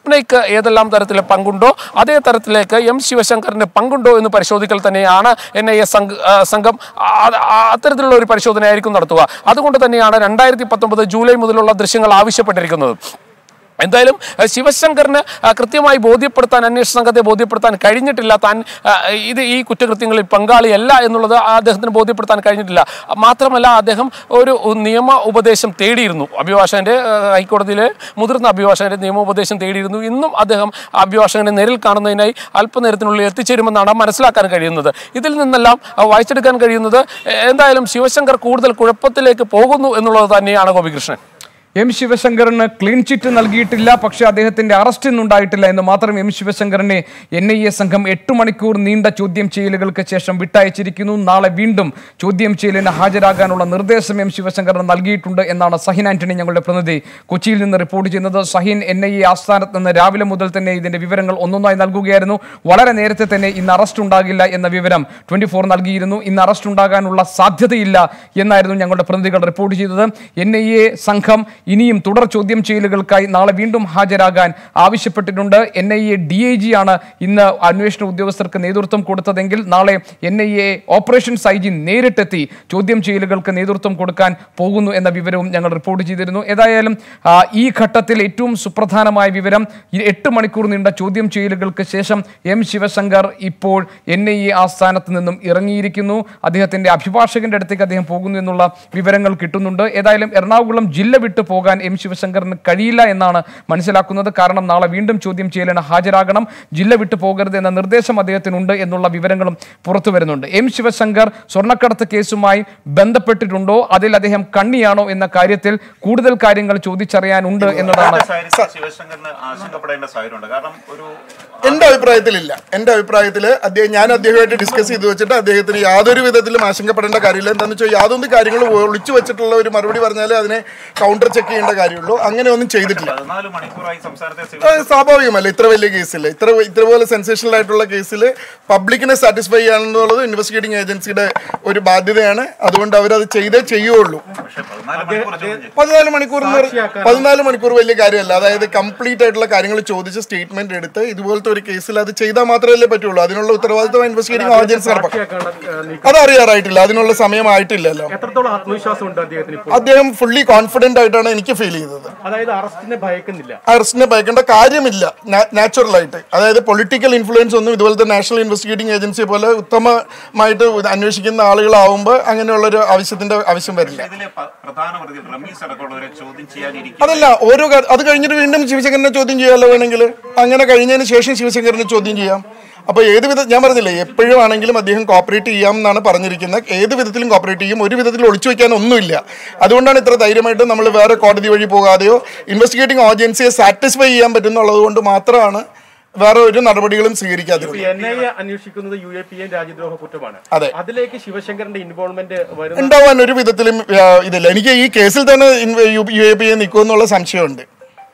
Speaker 4: സ്വപ്നയ്ക്ക് ഏതെല്ലാം തരത്തിലെ പങ്കുണ്ടോ അതേ തരത്തിലേക്ക് എം ശിവശങ്കറിന് പങ്കുണ്ടോ എന്ന് പരിശോധിക്കൽ തന്നെയാണ് എൻ ഐ എ സംഘം ആ- ആ- അത്തരത്തിലുള്ള ഒരു പരിശോധനയായിരിക്കും നടത്തുക അതുകൊണ്ട് തന്നെയാണ് രണ്ടായിരത്തി പത്തൊമ്പത് ജൂലൈ മുതലുള്ള ദൃശ്യങ്ങൾ ആവശ്യപ്പെട്ടിരിക്കുന്നത് എന്തായാലും അഹ് ശിവശങ്കറിന് അഹ് കൃത്യമായി ബോധ്യപ്പെടുത്താൻ അന്വേഷണ സംഘത്തെ ബോധ്യപ്പെടുത്താൻ കഴിഞ്ഞിട്ടില്ല താൻ അഹ് ഇത് ഈ കുറ്റകൃത്യങ്ങളിൽ പങ്കാളിയല്ല എന്നുള്ളത് അദ്ദേഹത്തിന് ബോധ്യപ്പെടുത്താൻ കഴിഞ്ഞിട്ടില്ല മാത്രമല്ല അദ്ദേഹം ഒരു നിയമ ഉപദേശം തേടിയിരുന്നു അഭിഭാഷകന്റെ അഹ് ഹൈക്കോടതിയിലെ മുതിർന്ന അഭിഭാഷകന്റെ നിയമോപദേശം തേടിയിരുന്നു ഇന്നും അദ്ദേഹം അഭിഭാഷകനെ നേരിൽ കാണുന്നതിനായി അല്പനേരത്തിനുള്ളിൽ എത്തിച്ചേരുമെന്നാണ് മനസ്സിലാക്കാൻ കഴിയുന്നത് ഇതിൽ നിന്നെല്ലാം അഹ് വായിച്ചെടുക്കാൻ കഴിയുന്നത് എ- എന്തായാലും ശിവശങ്കർ കൂടുതൽ കുഴപ്പത്തിലേക്ക് പോകുന്നു എന്നുള്ളത് തന്നെയാണ് ഗോപികൃഷ്ണൻ
Speaker 1: എം ശിവശങ്കറിന് ക്ലീൻ ചിറ്റ് നൽകിയിട്ടില്ല പക്ഷേ അദ്ദേഹത്തിന്റെ അറസ്റ്റ് ഇന്ന് ഉണ്ടായിട്ടില്ല എന്ന് മാത്രം എം ശിവശങ്കറിനെ എൻ ഐ എ സംഘം എട്ട് മണിക്കൂർ നീണ്ട ചോദ്യം ചെയ്യലുകൾക്ക് ശേഷം വിട്ടയച്ചിരിക്കുന്നു നാളെ വീണ്ടും ചോദ്യം ചെയ്യലിന് ഹാജരാകാനുള്ള നിർദ്ദേശം എം ശിവശങ്കറിന് നൽകിയിട്ടുണ്ട് എന്നാണ് സഹിൻ ആന്റണി ഞങ്ങളുടെ പ്രതിനിധി കൊച്ചിയിൽ നിന്ന് റിപ്പോർട്ട് ചെയ്യുന്നത് സഹിൻ എൻ ഐ എ ആസ്ഥാനത്ത് നിന്ന് രാവിലെ മുതൽ തന്നെ ഇതിന്റെ വിവരങ്ങൾ ഒന്നൊന്നായി നൽകുകയായിരുന്നു വളരെ നേരത്തെ തന്നെ ഇന്ന് അറസ്റ്റ് ഉണ്ടാകില്ല എന്ന വിവരം ട്വന്റി ഫോർ നൽകിയിരുന്നു ഇന്ന് അറസ്റ്റ് ഉണ്ടാകാനുള്ള സാധ്യതയില്ല എന്നായിരുന്നു ഞങ്ങളുടെ പ്രതിനിധികൾ റിപ്പോർട്ട് ചെയ്തത് എൻ ഐ എ സംഘം ഇനിയും തുടർ ചോദ്യം ചെയ്യലുകൾക്കായി നാളെ വീണ്ടും ഹാജരാകാൻ ആവശ്യപ്പെട്ടിട്ടുണ്ട് N I A D I G ആണ് ഇന്ന് അന്വേഷണ ഉദ്യോഗസ്ഥർക്ക് നേതൃത്വം കൊടുത്തതെങ്കിൽ നാളെ N I A operations I G നേരിട്ടെത്തി ചോദ്യം ചെയ്യലുകൾക്ക് നേതൃത്വം കൊടുക്കാൻ പോകുന്നു എന്ന വിവരവും ഞങ്ങൾ റിപ്പോർട്ട് ചെയ്തിരുന്നു ഏതായാലും ആ, ഈ ഘട്ടത്തിൽ ഏറ്റവും സുപ്രധാനമായ വിവരം ഈ എട്ട് മണിക്കൂർ നീണ്ട ചോദ്യം ചെയ്യലുകൾക്ക് ശേഷം എം ശിവശങ്കർ ഇപ്പോൾ എൻ ഐ എ ആസ്ഥാനത്ത് നിന്നും ഇറങ്ങിയിരിക്കുന്നു അദ്ദേഹത്തിന്റെ അഭിഭാഷകന്റെ അടുത്തേക്ക് അദ്ദേഹം പോകുന്നു എന്നുള്ള വിവരങ്ങൾ കിട്ടുന്നുണ്ട് ഏതായാലും എറണാകുളം ജില്ല വിട്ടു പോകാൻ എം ശിവശങ്കറിന് കഴിയില്ല എന്നാണ് മനസ്സിലാക്കുന്നത് കാരണം നാളെ വീണ്ടും ചോദ്യം ചെയ്യലിന് ഹാജരാകണം ജില്ല വിട്ടു പോകരുത് എന്ന നിർദ്ദേശം അദ്ദേഹത്തിനുണ്ട് എന്നുള്ള വിവരങ്ങളും പുറത്തു വരുന്നുണ്ട് എം ശിവശങ്കർ സ്വർണ്ണക്കടത്ത് കേസുമായി ബന്ധപ്പെട്ടിട്ടുണ്ടോ അതിൽ അദ്ദേഹം കണ്ണിയാണോ എന്ന കാര്യത്തിൽ കൂടുതൽ കാര്യങ്ങൾ ചോദിച്ചറിയാനുണ്ട് എന്നതാണ്
Speaker 5: സാഹചര്യത്തിൽ ശിവശങ്കറിന് ആശങ്കപ്പെടേണ്ട സാഹചര്യമുണ്ട് കാരണം ഒരു
Speaker 6: എന്റെ അഭിപ്രായത്തിലില്ല എന്റെ അഭിപ്രായത്തിൽ അദ്ദേഹം ഞാൻ അദ്ദേഹമായിട്ട് ഡിസ്കസ് ചെയ്ത് വെച്ചിട്ട് അദ്ദേഹത്തിന് യാതൊരു വിധത്തിലും ആശങ്കപ്പെടേണ്ട കാര്യമില്ല എന്താണെന്ന് വെച്ചാൽ യാതൊന്നും കാര്യങ്ങൾ ഒളിച്ചു വെച്ചിട്ടുള്ള ഒരു മറുപടി പറഞ്ഞാൽ അതിനെ കൗണ്ടർ ചെക്ക് ചെയ്യേണ്ട കാര്യമുള്ളൂ അങ്ങനെ ഒന്നും ചെയ്തിട്ടില്ല
Speaker 5: പതിനാല് മണിക്കൂറായി സംസ്ഥാനത്തെ
Speaker 6: അത്
Speaker 5: ശിവശങ്കർ
Speaker 6: സ്വാഭാവികമല്ല ഇത്ര വലിയ കേസിൽ ഇത്ര ഇത്രപോലെ സെൻസേഷണൽ ആയിട്ടുള്ള കേസിൽ പബ്ലിക്കിനെ സാറ്റിസ്ഫൈ ചെയ്യാന്നുള്ളത് ഇൻവെസ്റ്റിഗേറ്റിംഗ് ഏജൻസിയുടെ ഒരു ബാധ്യതയാണ് അതുകൊണ്ട് അവരത് ചെയ്തേ ചെയ്യുള്ളൂ
Speaker 5: പക്ഷേ പതിനാല് മണിക്കൂർ ചോദ്യം ചെയ്യും.
Speaker 6: പതിനാല് മണിക്കൂർ എന്ന് പറ- പതിനാല് മണിക്കൂർ വലിയ കാര്യമല്ല അതായത് കംപ്ലീറ്റ് ആയിട്ടുള്ള കാര്യങ്ങൾ ചോദിച്ച് സ്റ്റേറ്റ്മെന്റ് എടുത്ത് ഇതുപോലത്തെ ഒരു കേസിൽ അത് ചെയ്താൽ മാത്രമല്ലേ പറ്റുള്ളൂ അതിനുള്ള ഉത്തരവാദിത്വം ഇൻവെസ്റ്റിഗേറ്റിംഗ് ഏജൻസി നടപ്പാക്കും അത് അറിയാറായിട്ടില്ല അതിനുള്ള സമയമായിട്ടില്ലല്ലോ
Speaker 7: എത്രത്തോളം ആത്മവിശ്വാസം ഉണ്ട് അദ്ദേഹത്തിന് ഇപ്പോൾ
Speaker 6: അദ്ദേഹം ഫുള്ളി കോൺഫിഡന്റ് ആയിട്ടാണ് എനിക്ക് ഫീൽ ചെയ്തത്
Speaker 7: അതായത് അറസ്റ്റിനെ ഭയക്കുന്നില്ല
Speaker 6: അറസ്റ്റിനെ ഭയക്കേണ്ട കാര്യമില്ല നാച്ചുറൽ ആയിട്ട് അതായത് പൊളിറ്റിക്കൽ ഇൻഫ്ലുവൻസ് ഒന്നും ഇതുപോലത്തെ നാഷണൽ ഇൻവെസ്റ്റിഗേറ്റിംഗ് ഏജൻസി പോലെ ഉത്തമമായിട്ട് അന്വേഷിക്കുന്ന ആളുകളാവുമ്പോൾ അങ്ങനെയുള്ള ഒരു ആവശ്യത്തിന്റെ ആവശ്യം വരില്ല
Speaker 5: ഇതിലെ പ- പ്രധാന പ്രതി റമീസ് അടക്കമുള്ളവരെ ചോദ്യം ചെയ്യാനിരിക്കും
Speaker 6: അതല്ല ഓരോ കാ- അത് കഴിഞ്ഞിട്ട് വീണ്ടും ശിവശങ്കരനെ ചോദ്യം ചെയ്യാമല്ലോ വേണമെങ്കിൽ അങ്ങനെ കഴിഞ്ഞതിന് ശേഷം ശിവശങ്കരനെ ചോദ്യം ചെയ്യാം അപ്പൊ ഏത് വിധ ഞാൻ പറഞ്ഞില്ലേ എപ്പോഴും ആണെങ്കിലും അദ്ദേഹം കോപ്പറേറ്റ് ചെയ്യാം എന്നാണ് പറഞ്ഞിരിക്കുന്നത് ഏത് വിധത്തിലും കോപ്പറേറ്റ് ചെയ്യും ഒരു വിധത്തിൽ ഒളിച്ചു വെക്കാൻ ഒന്നുമില്ല അതുകൊണ്ടാണ് ഇത്ര ധൈര്യമായിട്ട് നമ്മൾ വേറെ കോടതി വഴി പോകാതെയോ ഇൻവെസ്റ്റിഗേറ്റിംഗ് ഏജൻസിയെ സാറ്റിസ്ഫൈ ചെയ്യാൻ പറ്റുന്നുള്ളത് കൊണ്ട് മാത്രമാണ് വേറെ ഒരു നടപടികളും സ്വീകരിക്കാതിരുന്നത്
Speaker 7: എൻ ഐ എ അന്വേഷിക്കുന്നത് യു എ പി എ രാജ്യദ്രോഹ കുറ്റമാണ്
Speaker 6: അതെ.
Speaker 7: അതിലേക്ക് ശിവശങ്കറിന്റെ ഇൻവോൾവ്മെന്റ് വരുന്ന
Speaker 6: ഉണ്ടാവാൻ ഒരു വിധത്തിലും ആ, ഇതില്ല എനിക്ക് ഈ കേസിൽ തന്നെ യു എ പി എ നിൽക്കുമെന്നുള്ള സംശയമുണ്ട്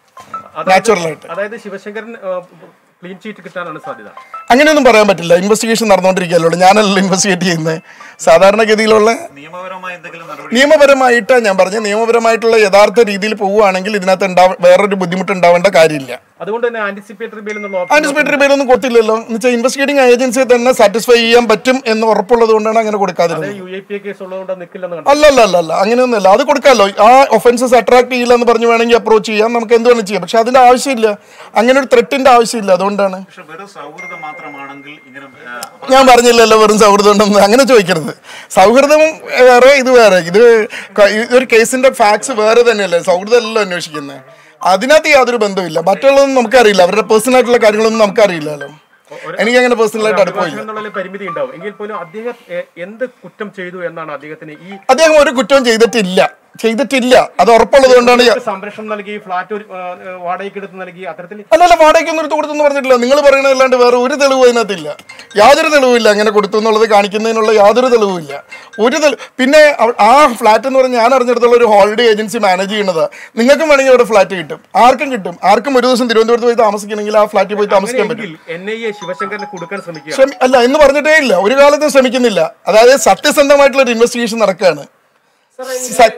Speaker 6: natural ആയിട്ട്.
Speaker 7: അതായത് ശിവശങ്കരൻ ക്ലീൻ ചീറ്റ് കിട്ടാനാണ് സാധ്യത
Speaker 6: അങ്ങനെയൊന്നും പറയാൻ പറ്റില്ല ഇൻവെസ്റ്റിഗേഷൻ നടന്നുകൊണ്ടിരിക്കുകയല്ലോ ഞാനല്ലല്ലോ ഇൻവെസ്റ്റിഗേറ്റ് ചെയ്യുന്നത് സാധാരണഗതിയിലുള്ള
Speaker 5: നിയമപരമായ എന്തെങ്കിലും നടപടി
Speaker 6: നിയമപരമായിട്ട് ഞാൻ പറഞ്ഞ നിയമപരമായിട്ടുള്ള യഥാർത്ഥ രീതിയിൽ പോവുകയാണെങ്കിൽ ഇതിനകത്ത് ഉണ്ടാവ വേറൊരു ബുദ്ധിമുട്ട് ഉണ്ടാവേണ്ട കാര്യമില്ല
Speaker 7: അതുകൊണ്ട് തന്നെ ആന്റിസിപ്പേറ്ററി ബെയിൽ എന്നുള്ള option
Speaker 6: ആന്റിസിപ്പേറ്ററി പേരൊന്നും കൊടുത്തില്ലല്ലോ എന്ന് വെച്ചാൽ ഇൻവെസ്റ്റിഗേറ്റിംഗ് ഏജൻസിയെ തന്നെ സാറ്റിസ്ഫൈ ചെയ്യാൻ പറ്റും എന്ന് ഉറപ്പുള്ളത് കൊണ്ടാണ് അങ്ങനെ കൊടുക്കാതിരുന്നത്
Speaker 7: U A P A case ഉള്ളതുകൊണ്ട് അത് നിൽക്കില്ലെന്ന് കണ്ടു
Speaker 6: അല്ല അല്ല അല്ല അല്ല അങ്ങനെയൊന്നുമല്ല അത് കൊടുക്കാമല്ലോ ആ ഒഫൻസസ് അട്രാക്ട് ചെയ്യില്ല എന്ന് പറഞ്ഞു വേണമെങ്കിൽ അപ്രോച്ച് ചെയ്യാം നമുക്ക് എന്ത് വേണം ചെയ്യാം പക്ഷെ അതിന്റെ ആവശ്യമില്ല അങ്ങനെ ഒരു ത്രെറ്റിന്റെ ആവശ്യമില്ല അതുകൊണ്ടാണ്
Speaker 5: പക്ഷെ വെറും സൗഹൃദം മാത്രമാണെങ്കിൽ ഇങ്ങനെ ആ,
Speaker 6: ഞാൻ പറഞ്ഞില്ലല്ലോ വെറും സൗഹൃദം ഉണ്ടെന്ന് അങ്ങനെ ചോദിക്കരുത് സൗഹൃദം വേറെ ഇത് വേറെ ഇത് ക- ഒരു കേസിന്റെ ഫാക്ട്സ് വേറെ തന്നെയല്ലേ സൗഹൃദമല്ലല്ലോ അന്വേഷിക്കുന്നത് അതിനകത്ത് യാതൊരു ബന്ധമില്ല മറ്റുള്ളതൊന്നും നമുക്കറിയില്ല അവരുടെ പേഴ്സണൽ ആയിട്ടുള്ള കാര്യങ്ങളൊന്നും നമുക്കറിയില്ലല്ലോ എനിക്ക് അങ്ങനെ പേഴ്സണലായിട്ട് അടുപ്പമില്ല
Speaker 7: എന്നുള്ള പരിമിതി ഉണ്ടാവും എങ്കിൽ പോലും അദ്ദേഹം എ, എന്ത് കുറ്റം ചെയ്തു എന്നാണ് അദ്ദേഹത്തിന് ഈ
Speaker 6: അദ്ദേഹം ഒരു കുറ്റവും ചെയ്തിട്ടില്ല ചെയ്തിട്ടില്ല അത് ഉറപ്പുള്ളത് കൊണ്ടാണ് ഞാൻ-
Speaker 7: സംരക്ഷണം നൽകി ഫ്ലാറ്റ് ഒരു, ആ, ആ, വാടകയ്ക്ക് എടുത്ത് നൽകി അത്തരത്തിൽ
Speaker 6: അല്ലല്ല വാടകയ്ക്കൊന്നും എടുത്ത് കൊടുത്തെന്ന് പറഞ്ഞിട്ടില്ല നിങ്ങൾ പറയണതല്ലാണ്ട് വേറെ ഒരു തെളിവും അതിനകത്തില്ല യാതൊരു തെളിവില്ല അങ്ങനെ കൊടുത്തു എന്നുള്ളത് കാണിക്കുന്നതിനുള്ള യാതൊരു തെളിവുമില്ല ഒരു തെളിവ് പിന്നെ അവ- ആ ഫ്ലാറ്റ് എന്ന് പറഞ്ഞാൽ ഞാൻ അറിഞ്ഞിടത്തുള്ള ഒരു ഹോളിഡേ ഏജൻസി മാനേജ് ചെയ്യുന്നത് നിങ്ങൾക്കും വേണമെങ്കിൽ അവിടെ ഫ്ലാറ്റ് കിട്ടും ആർക്കും കിട്ടും ആർക്കും ഒരു ദിവസം തിരുവനന്തപുരത്ത് പോയി താമസിക്കണമെങ്കിൽ ആ ഫ്ലാറ്റിൽ പോയി താമസിക്കാൻ പറ്റും
Speaker 7: അങ്ങനെയെങ്കിൽ എൻ ഐ എ ശിവശങ്കറിനെ കൊടുക്കാൻ ശ്രമിക്കുക
Speaker 6: ശ്രമി അല്ല എന്ന് പറഞ്ഞിട്ടേ ഇല്ല ഒരു കാലത്തും ശ്രമിക്കുന്നില്ല അതായത് സത്യസന്ധമായിട്ടുള്ള ഒരു ഇൻവെസ്റ്റിഗേഷൻ നടക്കുകയാണ് സ-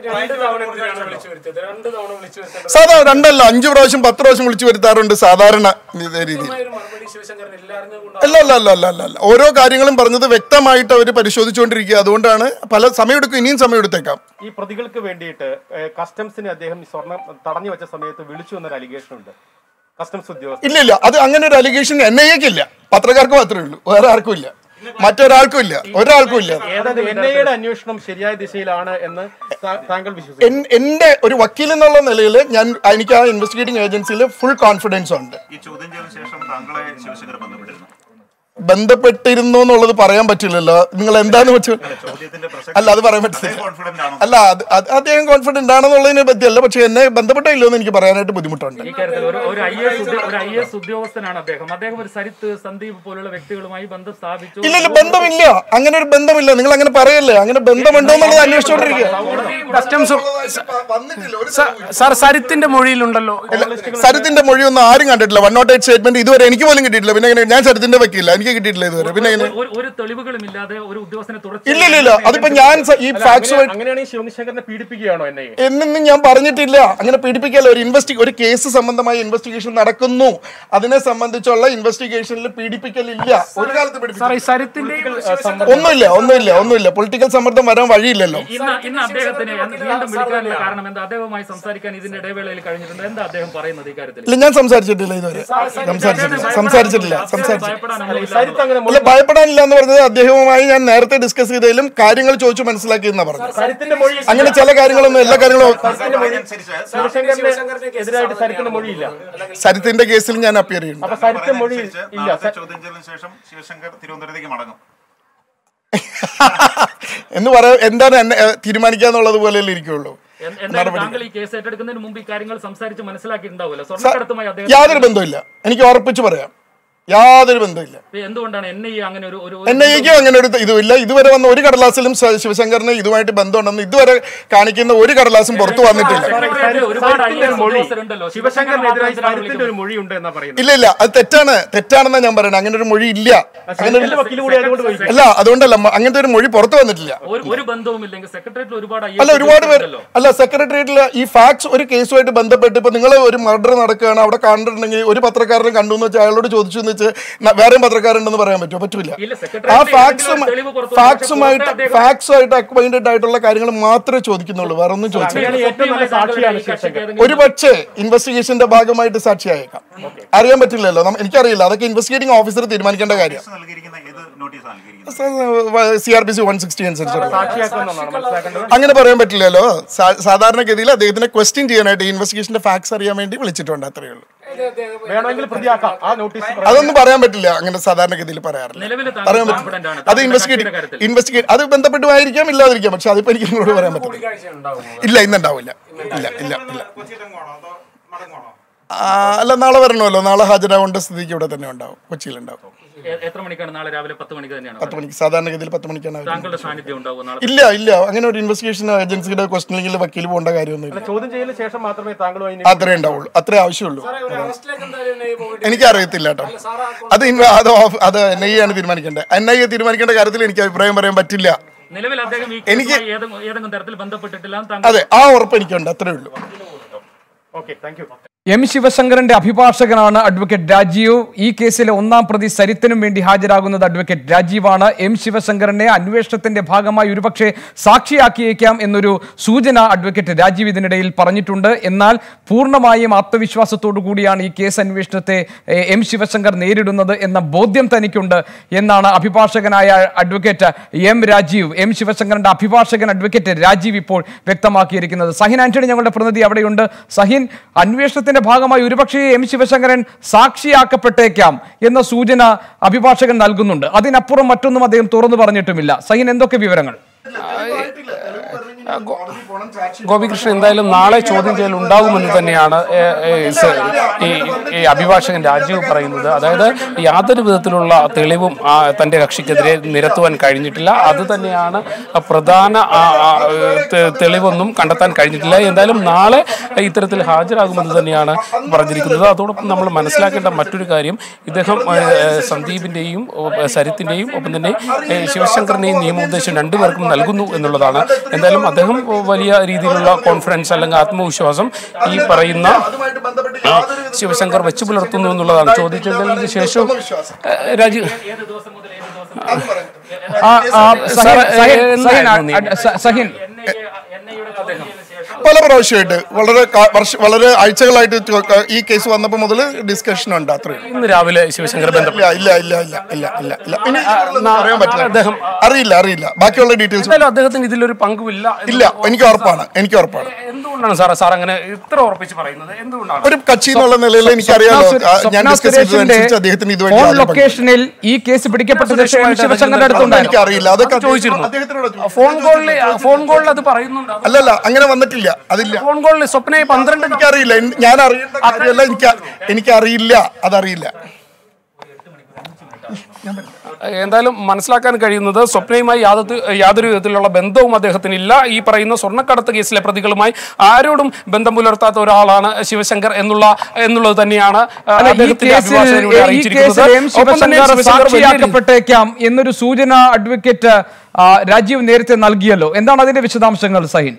Speaker 6: സാധാരണ രണ്ടല്ല അഞ്ചു പ്രാവശ്യം പത്ത് പ്രാവശ്യം വിളിച്ചു വരുത്താറുണ്ട് സാധാരണ ഇതേ രീതിയിൽ അല്ല അല്ല അല്ല അല്ല അല്ല അല്ല ഓരോ കാര്യങ്ങളും പറഞ്ഞത് വ്യക്തമായിട്ട് അവർ പരിശോധിച്ചുകൊണ്ടിരിക്കുക അതുകൊണ്ടാണ് പല സമയമെടുക്കും ഇനിയും സമയമെടുത്തേക്കാം
Speaker 7: ഈ പ്രതികൾക്ക് വേണ്ടിയിട്ട് ഏഹ്, കസ്റ്റംസിനെ അദ്ദേഹം ഈ സ്വർണം തടഞ്ഞു വെച്ച സമയത്ത് വിളിച്ചു എന്നൊരു അലിഗേഷൻ ഉണ്ട് കസ്റ്റംസ് ഉദ്യോഗസ്ഥർ
Speaker 6: ഇല്ല ഇല്ല അത് അങ്ങനെ ഒരു അലിഗേഷൻ എൻ ഐ എക്ക് ഇല്ല പത്രക്കാർക്ക് മാത്രമേ ഉള്ളൂ വേറെ ആർക്കും ഇല്ല മറ്റൊരാൾക്കും ഇല്ല ഒരാൾക്കും ഇല്ല
Speaker 7: ഏതാണ്ട് എൻ ഐയുടെ അന്വേഷണം ശരിയായ ദിശയിലാണ് എന്ന് താ- താങ്കൾ വിശ്വസിക്കുന്നു
Speaker 6: എൻ- എന്റെ ഒരു വക്കീൽ എന്നുള്ള നിലയിൽ ഞാൻ എനിക്ക് ആ ഇൻവെസ്റ്റിഗേറ്റിംഗ് ഏജൻസിയിൽ ഫുൾ കോൺഫിഡൻസ് ഉണ്ട്
Speaker 5: ഈ ചോദ്യം ചെയ്തതിനു ശേഷം താങ്കളെ ശിവശങ്കർ ബന്ധപ്പെട്ടിരുന്നു
Speaker 6: ബന്ധപ്പെട്ടിരുന്നു എന്നുള്ളത് പറയാൻ പറ്റില്ലല്ലോ നിങ്ങൾ എന്താന്ന് വെച്ചാൽ
Speaker 5: ചോദ്യത്തിന്റെ പ്രസക്തി
Speaker 6: അല്ല അത് പറയാൻ പറ്റില്ല
Speaker 5: കോൺഫിഡന്റ് ആണോ
Speaker 6: അല്ല അത് അത് അദ്ദേഹം കോൺഫിഡന്റ് ആണെന്നുള്ളതിനെ പറ്റിയല്ല പക്ഷെ എന്നെ ബന്ധപ്പെട്ടില്ലോ എന്ന് എനിക്ക് പറയാനായിട്ട് ബുദ്ധിമുട്ടുണ്ട്
Speaker 8: ഈ കാര്യത്തിൽ ഒരു ഒരു ഐ എസ് ഒരു ഐ എസ് ഉദ്യോഗസ്ഥനാണ് അദ്ദേഹം അദ്ദേഹം ഒരു സരിത്ത് സന്ദീപ് പോലുള്ള വ്യക്തികളുമായി ബന്ധം സ്ഥാപിച്ചു
Speaker 6: ഇല്ല ഇല്ല ബന്ധമില്ല അങ്ങനെ ഒരു ബന്ധമില്ല നിങ്ങൾ അങ്ങനെ പറയല്ലേ അങ്ങനെ ബന്ധമുണ്ടോ എന്നുള്ളത് അന്വേഷിച്ചുകൊണ്ടിരിക്കുക
Speaker 4: കസ്റ്റംസ് സാർ സരിത്തിന്റെ മൊഴിയിലുണ്ടല്ലോ
Speaker 6: സരിത്തിന്റെ മൊഴിയൊന്നും ആരും കണ്ടിട്ടില്ല വൺ നോട്ട് എയ്റ്റ് സ്റ്റേറ്റ്മെന്റ് ഇതുവരെ എനിക്ക് പോലും കിട്ടിയിട്ടില്ല പിന്നെ എങ്ങനെ ഞാൻ സരിത്തിന്റെ വക്കില്ല എനിക്ക് കിട്ടിയിട്ടില്ല ഇതുവരെ പിന്നെ എങ്ങനെ
Speaker 8: ഒരു ഒരു തെളിവുകളും ഇല്ലാതെ ഒരു ഉദ്യോഗസ്ഥനെ
Speaker 6: ഇല്ല ഇല്ല ഇല്ല അതിപ്പോ ഞാൻ സ- ഈ ഫാക്ട്സ്
Speaker 7: അങ്ങനെയാണെങ്കിൽ ശിവശങ്കറിനെ പീഡിപ്പിക്കുകയാണോ എൻ ഐ എ
Speaker 6: എന്നൊന്നും ഞാൻ പറഞ്ഞിട്ടില്ല അങ്ങനെ പീഡിപ്പിക്കല്ല ഒരു ഇൻവെസ്റ്റി ഒരു കേസ് സംബന്ധമായ ഇൻവെസ്റ്റിഗേഷൻ നടക്കുന്നു അതിനെ സംബന്ധിച്ചുള്ള ഇൻവെസ്റ്റിഗേഷനിൽ പീഡിപ്പിക്കലില്ല ഒരു കാലത്ത്
Speaker 4: സാർ
Speaker 6: പീഡിപ്പിക്കില്ല
Speaker 4: ഈ സരിത്തിന്റെ
Speaker 6: ഒന്നുമില്ല ഒന്നുമില്ല ഒന്നുമില്ല പൊളിറ്റിക്കൽ സമ്മർദ്ദം വരാൻ വഴിയില്ലല്ലോ
Speaker 8: ഇന്ന് ഇന്ന് അദ്ദേഹത്തിന് വീണ്ടും വിളിക്കാനുള്ള കാരണം എന്താ അദ്ദേഹവുമായി സംസാരിക്കാൻ ഇതിന്റെ ഇടവേളയിൽ കഴിഞ്ഞിട്ടുണ്ട് എന്താ അദ്ദേഹം പറയുന്നത് ഈ കാര്യത്തിൽ
Speaker 6: ഇല്ല ഞാൻ സംസാരിച്ചിട്ടില്ല ഇതുവരെ സംസാരിച്ചിട്ടില്ല സംസാരിച്ചിട്ടില്ല സംസാരിച്ചിട്ടില്ല
Speaker 8: ഭയപ്പെടാനൊന്നുമില്ല
Speaker 7: സരിത്ത് അങ്ങനെ
Speaker 6: അല്ല ഭയപ്പെടാനില്ല എന്ന് പറഞ്ഞത് അദ്ദേഹവുമായി ഞാൻ നേരത്തെ ഡിസ്കസ് ചെയ്തതിലും കാര്യങ്ങൾ ചോദിച്ചു മനസ്സിലാക്കിയെന്നാ പറഞ്ഞത്
Speaker 7: സരിത്തിന്റെ മൊഴി
Speaker 6: അങ്ങനെ ചില കാര്യങ്ങളൊന്നും എല്ലാ കാര്യങ്ങളും
Speaker 5: അതനുസരിച്ച്
Speaker 7: ശിവശങ്കറിന് എതിരായിട്ട് സരിത്തിന്റെ മൊഴിയില്ല
Speaker 6: സരിത്തിന്റെ കേസിൽ ഞാൻ അപ്പിയർ ചെയ്യുന്നു
Speaker 7: അപ്പൊ സരിത്തിന്റെ മൊഴി
Speaker 5: അതനുസരിച്ച്
Speaker 7: ഇല്ല
Speaker 5: നാളത്തെ ചോദ്യം ചെയ്തതിനു ശേഷം ശിവശങ്കർ തിരുവനന്തപുരത്തേക്ക് മടങ്ങും
Speaker 6: എന്ന് പറയാൻ എന്താണ് എന്നെ ഏഹ്, തീരുമാനിക്കാന്നുള്ളത് പോലെയല്ലേ ഇരിക്കുള്ളൂ
Speaker 8: എൻ- എന്തായാലും താങ്കൾ ഈ കേസ് ഏറ്റെടുക്കുന്നതിന് മുമ്പ് ഈ കാര്യങ്ങൾ സംസാരിച്ച് മനസ്സിലാക്കിയിട്ടുണ്ടാവുമല്ലോ സ്വർണ്ണക്കടത്തുമായി അദ്ദേഹം
Speaker 6: യാതൊരു ബന്ധമില്ല എനിക്ക് ഉറപ്പിച്ച് പറയാം യാതൊരു ബന്ധമില്ല
Speaker 8: എന്തുകൊണ്ടാണ് എൻ ഐ അങ്ങനെ ഒരു ഒരു
Speaker 6: എൻ ഐക്കും അങ്ങനെ ഒരു ഇതുമില്ല ഇതുവരെ വന്ന ഒരു കടലാസിലും ശ- ശിവശങ്കറിന് ഇതുമായിട്ട് ബന്ധമുണ്ടെന്ന് ഇതുവരെ കാണിക്കുന്ന ഒരു കടലാസും പുറത്തു വന്നിട്ടില്ല
Speaker 8: സെക്രട്ടേറിയറ്റ് ഒരുപാട് ഐ എസ്
Speaker 7: മൊഴി
Speaker 8: ഉദ്യോഗസ്ഥരുണ്ടല്ലോ
Speaker 7: ശിവശങ്കറിനെതിരായി
Speaker 8: ശിവശങ്കർ
Speaker 7: സരിത്തിന്റെ ഒരു മൊഴി ഉണ്ട് എന്നാ പറയുന്നത്
Speaker 6: ഇല്ല ഇല്ല അത് തെറ്റാണ് തെറ്റാണെന്നാ ഞാൻ പറയുന്നത് അങ്ങനെ ഒരു മൊഴി ഇല്ല അങ്ങനെ ഒരു
Speaker 7: സരിത്തിന്റെ വക്കീൽ കൂടി അതുകൊണ്ട് പോയി
Speaker 6: അല്ല അതുകൊണ്ടല്ല മ- അങ്ങനത്തെ ഒരു മൊഴി പുറത്തു വന്നിട്ടില്ല
Speaker 8: ഒരു ഒരു ബന്ധവും ഇല്ലെങ്കിൽ സെക്രട്ടേറിയറ്റിൽ ഒരുപാട് ഐ
Speaker 6: അല്ല ഒരുപാട് പേര് അല്ല സെക്രട്ടേറിയറ്റിൽ ഈ ഫാക്ട്സ് ഒരു കേസുമായിട്ട് ബന്ധപ്പെട്ട് ഇപ്പൊ നിങ്ങൾ ഒരു മർഡർ നടക്കുകയാണ് അവിടെ കണ്ടിട്ടുണ്ടെങ്കിൽ ഒരു പത്രക്കാരനെ കണ്ടു എന്ന് വെച്ചാൽ അയാളോട് ചോദിച്ചു എന്ന് വെച്ച് ന- വേറെയും പത്രക്കാരുണ്ടെന്ന് പറയാൻ പറ്റുമോ പറ്റൂല
Speaker 8: ഇല്ല,
Speaker 6: ആ
Speaker 8: സെക്രട്ടേറിയറ്റിൽ
Speaker 6: ഫാക്ട്സും
Speaker 8: ഏതെങ്കിലും തെളിവ് പുറത്തു വന്നു.
Speaker 6: ഫാക്ട്സുമായിട്ട്
Speaker 8: പക്ഷേ പുറത്തെ
Speaker 6: ഫാക്ട്സുമായിട്ട് അക്വൈൻറ്റഡ് ആയിട്ടുള്ള കാര്യങ്ങൾ മാത്രമേ ചോദിക്കുന്നുള്ളൂ വേറെ ഒന്നും ചോദിച്ചില്ല
Speaker 7: അങ്ങനെയാണ് ഏറ്റവും നല്ല സാക്ഷിയാണ് ശിവശങ്കർ
Speaker 6: ഒരു പക്ഷേ ഇൻവെസ്റ്റിഗേഷന്റെ ഭാഗമായിട്ട് സാക്ഷിയായേക്കാം അറിയാൻ പറ്റില്ലല്ലോ നമ്മ- എനിക്കറിയില്ല അതൊക്കെ ഇൻവെസ്റ്റിഗേറ്റിംഗ് ഓഫീസർ തീരുമാനിക്കേണ്ട കാര്യം
Speaker 5: നോട്ടീസ് നൽകിയിരിക്കുന്ന ഏത് നോട്ടീസാണ് നൽകിയിരിക്കുന്നത്
Speaker 6: C R P C one sixty അനുസരിച്ചുള്ള
Speaker 7: സാക്ഷിയാക്കുന്നതാണ് മനസ്സിലാക്കേണ്ടത്
Speaker 6: അങ്ങനെ പറയാൻ പറ്റില്ലല്ലോ സാ- സാധാരണഗതിയിൽ അദ്ദേഹത്തിനെ ക്വസ്റ്റ്യൻ ചെയ്യാനായിട്ട് ഇൻവെസ്റ്റിഗേഷന്റെ ഫാക്ട്സ് അറിയാൻ വേണ്ടി വിളിച്ചിട്ടുണ്ട് അത്രയേ ഉള്ളൂ
Speaker 7: വേണമെങ്കിൽ പ്രതിയാക്കാം ആ നോട്ടീസ്
Speaker 6: അതൊന്നും പറയാൻ പറ്റില്ല അങ്ങനെ സാധാരണഗതിയിൽ പറയാറില്ല
Speaker 8: നിലവിൽ താങ്കൾ
Speaker 6: പറയാൻ
Speaker 8: confident
Speaker 6: പറ്റില്ല
Speaker 8: ആണ്.
Speaker 6: അത്
Speaker 8: താങ്കളുടെ
Speaker 6: ഇൻവെസ്റ്റിഗേറ്റ്
Speaker 8: കക്ഷിയുടെ കാര്യത്തിൽ.
Speaker 6: ഇൻവെസ്റ്റിഗേറ്റ് അത് ബന്ധപ്പെട്ടുമായിരിക്കാം ഇല്ലാതിരിക്കാം പക്ഷെ അതിപ്പോ എനിക്ക് നിങ്ങളോട് പറയാൻ പറ്റില്ല ഇല്ല ഇന്നുണ്ടാവില്ല ഇല്ല ഇല്ല ഇല്ല
Speaker 5: കൊച്ചിയിലെങ്ങാണോ അതോ മടങ്ങുവാണോ
Speaker 6: ആ, അല്ല നാളെ വരണമല്ലോ നാളെ ഹാജരാവേണ്ട സ്ഥിതിക്ക് ഇവിടെ തന്നെ ഉണ്ടാവും കൊച്ചിയിലുണ്ടാവും
Speaker 8: എ- എത്ര മണിക്കാണ് നാളെ രാവിലെ പത്ത് മണിക്ക് തന്നെയാണ്
Speaker 6: പത്ത് മണിക്ക് സാധാരണഗതിയിൽ പത്ത് മണിക്കാണ് അവര്
Speaker 8: താങ്കളുടെ സാന്നിധ്യം ഉണ്ടാവും നാളെ
Speaker 6: ഇല്ല ഇല്ല അങ്ങനെ ഒരു ഇൻവെസ്റ്റിഗേഷൻ ഏജൻസിയുടെ ക്വസ്റ്റനിങ്ങിൽ വക്കീൽ പോകേണ്ട കാര്യമൊന്നുമില്ല
Speaker 7: ചോദ്യം ചെയ്യലിന് ശേഷം മാത്രമേ താങ്കളുമായി ഇനി
Speaker 6: അത്രേ ഉണ്ടാവുള്ളൂ അത്രേ ആവശ്യമുള്ളൂ എനിക്ക് അറിയത്തില്ല കേട്ടോ അത് ഇൻ- അത് ഓഫ്- അത് എൻ ഐ ആണ് തീരുമാനിക്കേണ്ടത് എൻ ഐ എ തീരുമാനിക്കേണ്ട കാര്യത്തിൽ എനിക്ക് അഭിപ്രായം പറയാൻ പറ്റില്ല
Speaker 8: നിലവിൽ അദ്ദേഹം ഈ
Speaker 6: എനിക്ക്
Speaker 8: കേസുമായി ഏതെങ്കിലും ഏതെങ്കിലും തരത്തിൽ ബന്ധപ്പെട്ടിട്ടില്ല എന്ന് താങ്കൾ
Speaker 6: അതെ ആ ഉറപ്പ് എനിക്കുണ്ട് അത്രേ ഉള്ളൂ
Speaker 7: ഓക്കെ താങ്ക് യു
Speaker 1: എം ശിവശങ്കരന്റെ അഭിഭാഷകനാണ് അഡ്വക്കേറ്റ് രാജീവ് ഈ കേസിലെ ഒന്നാം പ്രതി സരിത്തിനും വേണ്ടി ഹാജരാകുന്നത് അഡ്വക്കേറ്റ് രാജീവാണ് എം ശിവശങ്കരനെ അന്വേഷണത്തിന്റെ ഭാഗമായി ഒരുപക്ഷെ സാക്ഷിയാക്കിയേക്കാം എന്നൊരു സൂചന അഡ്വക്കേറ്റ് രാജീവ് ഇതിനിടയിൽ പറഞ്ഞിട്ടുണ്ട് എന്നാൽ പൂർണ്ണമായും ആത്മവിശ്വാസത്തോടു കൂടിയാണ് ഈ കേസ് അന്വേഷണത്തെ എ, എം ശിവശങ്കർ നേരിടുന്നത് എന്ന ബോധ്യം തനിക്കുണ്ട് എന്നാണ് അഭിഭാഷകനായ അഡ്വക്കേറ്റ് എം രാജീവ് എം ശിവശങ്കരന്റെ അഭിഭാഷകൻ അഡ്വക്കേറ്റ് രാജീവ് ഇപ്പോൾ വ്യക്തമാക്കിയിരിക്കുന്നത് സഹിൻ ആന്റണി ഞങ്ങളുടെ പ്രതിനിധി അവിടെയുണ്ട് സഹിൻ അന്വേഷണത്തിന്റെ ഭാഗമായി ഒരുപക്ഷെ എം ശിവശങ്കരൻ സാക്ഷിയാക്കപ്പെട്ടേക്കാം എന്ന സൂചന അഭിഭാഷകൻ നൽകുന്നുണ്ട് അതിനപ്പുറം മറ്റൊന്നും അദ്ദേഹം തുറന്നു പറഞ്ഞിട്ടുമില്ല സഹിൻ എന്തൊക്കെ വിവരങ്ങൾ
Speaker 4: ഗോപികൃഷ്ണൻ എന്തായാലും നാളെ ചോദ്യം ചെയ്യൽ ഉണ്ടാകുമെന്ന് തന്നെയാണ് ഏ, ഏ, സ- ഈ ഈ അഭിഭാഷകൻ രാജീവ് പറയുന്നത് അതായത് യാതൊരു വിധത്തിലുള്ള തെളിവും ആ, തന്റെ കക്ഷിക്കെതിരെ നിരത്തുവാൻ കഴിഞ്ഞിട്ടില്ല അത് തന്നെയാണ് പ്രധാന ആ, ആ, തെ- തെളിവൊന്നും കണ്ടെത്താൻ കഴിഞ്ഞിട്ടില്ല എന്തായാലും നാളെ ഇത്തരത്തിൽ ഹാജരാകുമെന്ന് തന്നെയാണ് പറഞ്ഞിരിക്കുന്നത് അതോടൊപ്പം നമ്മൾ മനസ്സിലാക്കേണ്ട മറ്റൊരു കാര്യം ഇദ്ദേഹം ഏ, സന്ദീപിന്റെയും ഒ- സരിത്തിന്റെയും ഒപ്പം തന്നെ ഏ, ശിവശങ്കറിന്റെയും നിയമോപദേശം രണ്ടുപേർക്കും നൽകുന്നു എന്നുള്ളതാണ് എന്തായാലും അദ്ദേഹം വലിയ രീതിയിലുള്ള കോൺഫിഡൻസ് അല്ലെങ്കിൽ ആത്മവിശ്വാസം ഈ പറയുന്ന ആ, ശിവശങ്കർ വെച്ചു പുലർത്തുന്നു എന്നുള്ളതാണ് ചോദിച്ചതിന് ശേഷം ഏഹ്, രാജീവ്
Speaker 1: ആ, ആ, സഹിൻ,
Speaker 4: സാർ,
Speaker 1: സഹിൻ,
Speaker 4: ഏ,
Speaker 1: സഹിൻ, ആ,
Speaker 4: എന്തായിരുന്നു
Speaker 1: ആ, സ- സഹിൻ
Speaker 6: പല പ്രാവശ്യമായിട്ട് വളരെ കാ- വർഷ വളരെ ആഴ്ചകളായിട്ട് ചോ- ക- ഈ കേസ് വന്നപ്പോൾ മുതൽ ഡിസ്കഷൻ ഉണ്ട് അത്രയും
Speaker 4: ഇന്ന് രാവിലെ ശിവശങ്കർ ബന്ധപ്പെട്ടു
Speaker 6: ഇല്ല ഇല്ല ഇല്ല ഇല്ല ഇല്ല ഇല്ല ഇല്ല ഇനി ഇതിലൊന്നും അറിയാൻ പറ്റില്ല
Speaker 4: അദ്ദേഹം
Speaker 6: അറിയില്ല അറിയില്ല ബാക്കിയുള്ള ഡീറ്റെയിൽസ്
Speaker 4: എന്തായാലും അദ്ദേഹത്തിന് ഇതിലൊരു പങ്കുമില്ല എന്ന്
Speaker 6: ഇല്ല എനിക്ക് ഉറപ്പാണ് എനിക്ക് ഉറപ്പാണ്
Speaker 4: എന്തുകൊണ്ടാണ് സാർ സാർ അങ്ങനെ ഇത്ര ഉറപ്പിച്ച് പറയുന്നത് എന്തുകൊണ്ടാണ്
Speaker 6: ഒരു കക്ഷി എന്നുള്ള നിലയിൽ എനിക്കറിയാലോ
Speaker 1: സ്വപ്ന
Speaker 6: ആ, ഞാൻ
Speaker 1: സ്വപ്ന
Speaker 6: ഡിസ്കസ്
Speaker 1: സുരേഷിന്റെ
Speaker 6: ചെയ്തതനുസരിച്ച് അദ്ദേഹത്തിന് ഇതുവഴി
Speaker 1: ഫോൺ
Speaker 6: യാതൊരു പങ്കും-
Speaker 1: ലൊക്കേഷനിൽ ഈ കേസ് പിടിക്കപ്പെട്ട ശേഷം എം ശിവശങ്കറിന്റെ അടുത്തുണ്ടായിരുന്നു
Speaker 6: എനിക്കറിയില്ല അതൊക്കെ
Speaker 4: ചോദിച്ചിരുന്നു.
Speaker 6: അദ്ദേഹത്തിനോട് ചോദിച്ചു.
Speaker 4: ഫോൺ കോളിൽ ഫോൺ കോളിൽ അത് പറയുന്നുണ്ട് അത്
Speaker 6: അല്ലല്ല അങ്ങനെ വന്നിട്ടില്ല അതില്ല
Speaker 4: ഫോൺ കോളിൽ സ്വപ്നയെ പന്ത്രണ്ട്
Speaker 6: എനിക്കറിയില്ല എൻ- ഞാൻ അറിയേണ്ട കാര്യമല്ല എനിക്ക് എനിക്കറിയില്ല അതറിയില്ല
Speaker 4: എന്തായാലും മനസ്സിലാക്കാൻ കഴിയുന്നത് സ്വപ്നയുമായി യാതൊരു യാതൊരു വിധത്തിലുള്ള ബന്ധവും അദ്ദേഹത്തിനില്ല ഈ പറയുന്ന സ്വർണ്ണക്കടത്ത് കേസിലെ പ്രതികളുമായി ആരോടും ബന്ധം പുലർത്താത്ത ഒരാളാണ് ശിവശങ്കർ എന്നുള്ള എന്നുള്ളത് തന്നെയാണ് ആ,
Speaker 1: അല്ല, ഈ
Speaker 4: അദ്ദേഹത്തിന്റെ
Speaker 1: കേസിൽ
Speaker 4: അഭിഭാഷകനിലൂടെ
Speaker 1: ഈ
Speaker 4: അറിയിച്ചിരിക്കുന്നത്.
Speaker 1: കേസിൽ എം
Speaker 4: ഒപ്പം തന്നെ
Speaker 1: ശിവശങ്കർ
Speaker 4: ശിവശങ്കർ വലിയ രീതി-
Speaker 1: സാക്ഷിയാക്കപ്പെട്ടേക്കാം എന്നൊരു സൂചന അഡ്വക്കേറ്റ് ആ, രാജീവ് നേരത്തെ നൽകിയല്ലോ എന്താണ് അതിന്റെ വിശദാംശങ്ങൾ സഹിൻ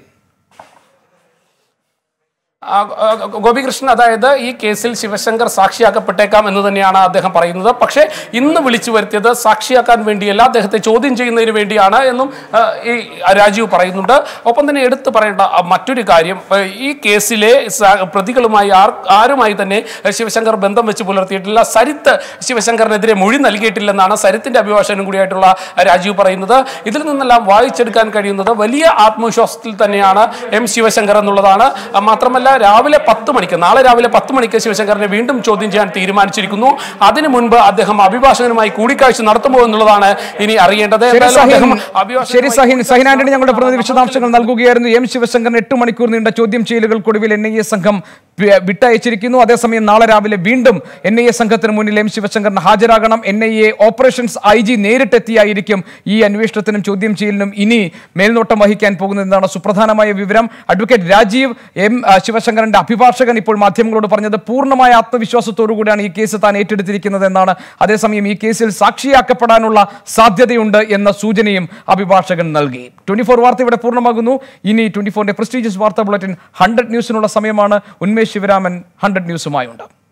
Speaker 4: ആ, ആ, ഗോപികൃഷ്ണൻ അതായത് ഈ കേസിൽ ശിവശങ്കർ സാക്ഷിയാക്കപ്പെട്ടേക്കാം എന്ന് തന്നെയാണ് അദ്ദേഹം പറയുന്നത് പക്ഷേ ഇന്ന് വിളിച്ചു വരുത്തിയത് സാക്ഷിയാക്കാൻ വേണ്ടിയല്ല അദ്ദേഹത്തെ ചോദ്യം ചെയ്യുന്നതിന് വേണ്ടിയാണ് എന്നും ആ, ഈ രാജീവ് പറയുന്നുണ്ട് ഒപ്പം തന്നെ എടുത്തു പറയേണ്ട ആ, മറ്റൊരു കാര്യം ആ, ഈ കേസിലെ സ- പ്രതികളുമായി ആർ ആരുമായി തന്നെ ശിവശങ്കർ ബന്ധം വെച്ച് പുലർത്തിയിട്ടില്ല സരിത്ത് ശിവശങ്കറിനെതിരെ മൊഴി നൽകിയിട്ടില്ലെന്നാണ് സരിത്തിന്റെ അഭിഭാഷകനും കൂടിയായിട്ടുള്ള രാജീവ് പറയുന്നത് ഇതിൽ നിന്നെല്ലാം വായിച്ചെടുക്കാൻ കഴിയുന്നത് വലിയ ആത്മവിശ്വാസത്തിൽ തന്നെയാണ് എം ശിവശങ്കർ എന്നുള്ളതാണ് ആ, മാത്രമല്ല രാവിലെ പത്ത് മണിക്ക് നാളെ രാവിലെ പത്ത് മണിക്ക് ശിവശങ്കറിനെ വീണ്ടും ചോദ്യം ചെയ്യാൻ തീരുമാനിച്ചിരിക്കുന്നു അതിനു മുൻപ് അദ്ദേഹം അഭിഭാഷകനുമായി കൂടിക്കാഴ്ച നടത്തുമോ എന്നുള്ളതാണ് ഇനി അറിയേണ്ടത്
Speaker 1: ശരി
Speaker 4: എന്തായാലും
Speaker 1: സഹിൻ
Speaker 4: അദ്ദേഹം
Speaker 1: ശരി
Speaker 4: അഭിഭാഷകനുമായി
Speaker 1: സഹിൻ സഹിൻ ആന്റണി ഞങ്ങളുടെ പ്രതിനിധി വിശദാംശങ്ങൾ നൽകുകയായിരുന്നു എം ശിവശങ്കറിന് എട്ട് മണിക്കൂർ നീണ്ട ചോദ്യം ചെയ്യലുകൾക്കൊടുവിൽ എൻ ഐ എ സംഘം വി- വിട്ടയച്ചിരിക്കുന്നു അതേസമയം നാളെ രാവിലെ വീണ്ടും എൻ ഐ എ സംഘത്തിന് മുന്നിൽ എം ശിവശങ്കറിന് ഹാജരാകണം N I A operations I G നേരിട്ടെത്തിയായിരിക്കും ഈ അന്വേഷണത്തിനും ചോദ്യം ചെയ്യലിനും ഇനി മേൽനോട്ടം വഹിക്കാൻ പോകുന്നതെന്നാണ് സുപ്രധാനമായ വിവരം അഡ്വക്കേറ്റ് രാജീവ് എം ആ, ശിവശങ്കറിന്റെ അഭിഭാഷകൻ ഇപ്പോൾ മാധ്യമങ്ങളോട് പറഞ്ഞത് പൂർണ്ണമായ ആത്മവിശ്വാസത്തോടു കൂടിയാണ് ഈ കേസ് താൻ ഏറ്റെടുത്തിരിക്കുന്നത് എന്നാണ് അതേസമയം ഈ കേസിൽ സാക്ഷിയാക്കപ്പെടാനുള്ള സാധ്യതയുണ്ട് എന്ന സൂചനയും അഭിഭാഷകൻ നൽകി ട്വന്റി ഫോർ വാർത്ത ഇവിടെ പൂർണ്ണമാകുന്നു ഇനി ട്വന്റി ഫോറിന്റെ പ്രസ്റ്റീജിയസ് വാർത്താ ബുള്ളറ്റിൻ ഹൺഡ്രഡ് ന്യൂസിനുള്ള സമയമാണ് ഉന്മേഷ് ശിവരാമൻ ഹൺഡ്രഡ് ന്യൂസുമായുണ്ട്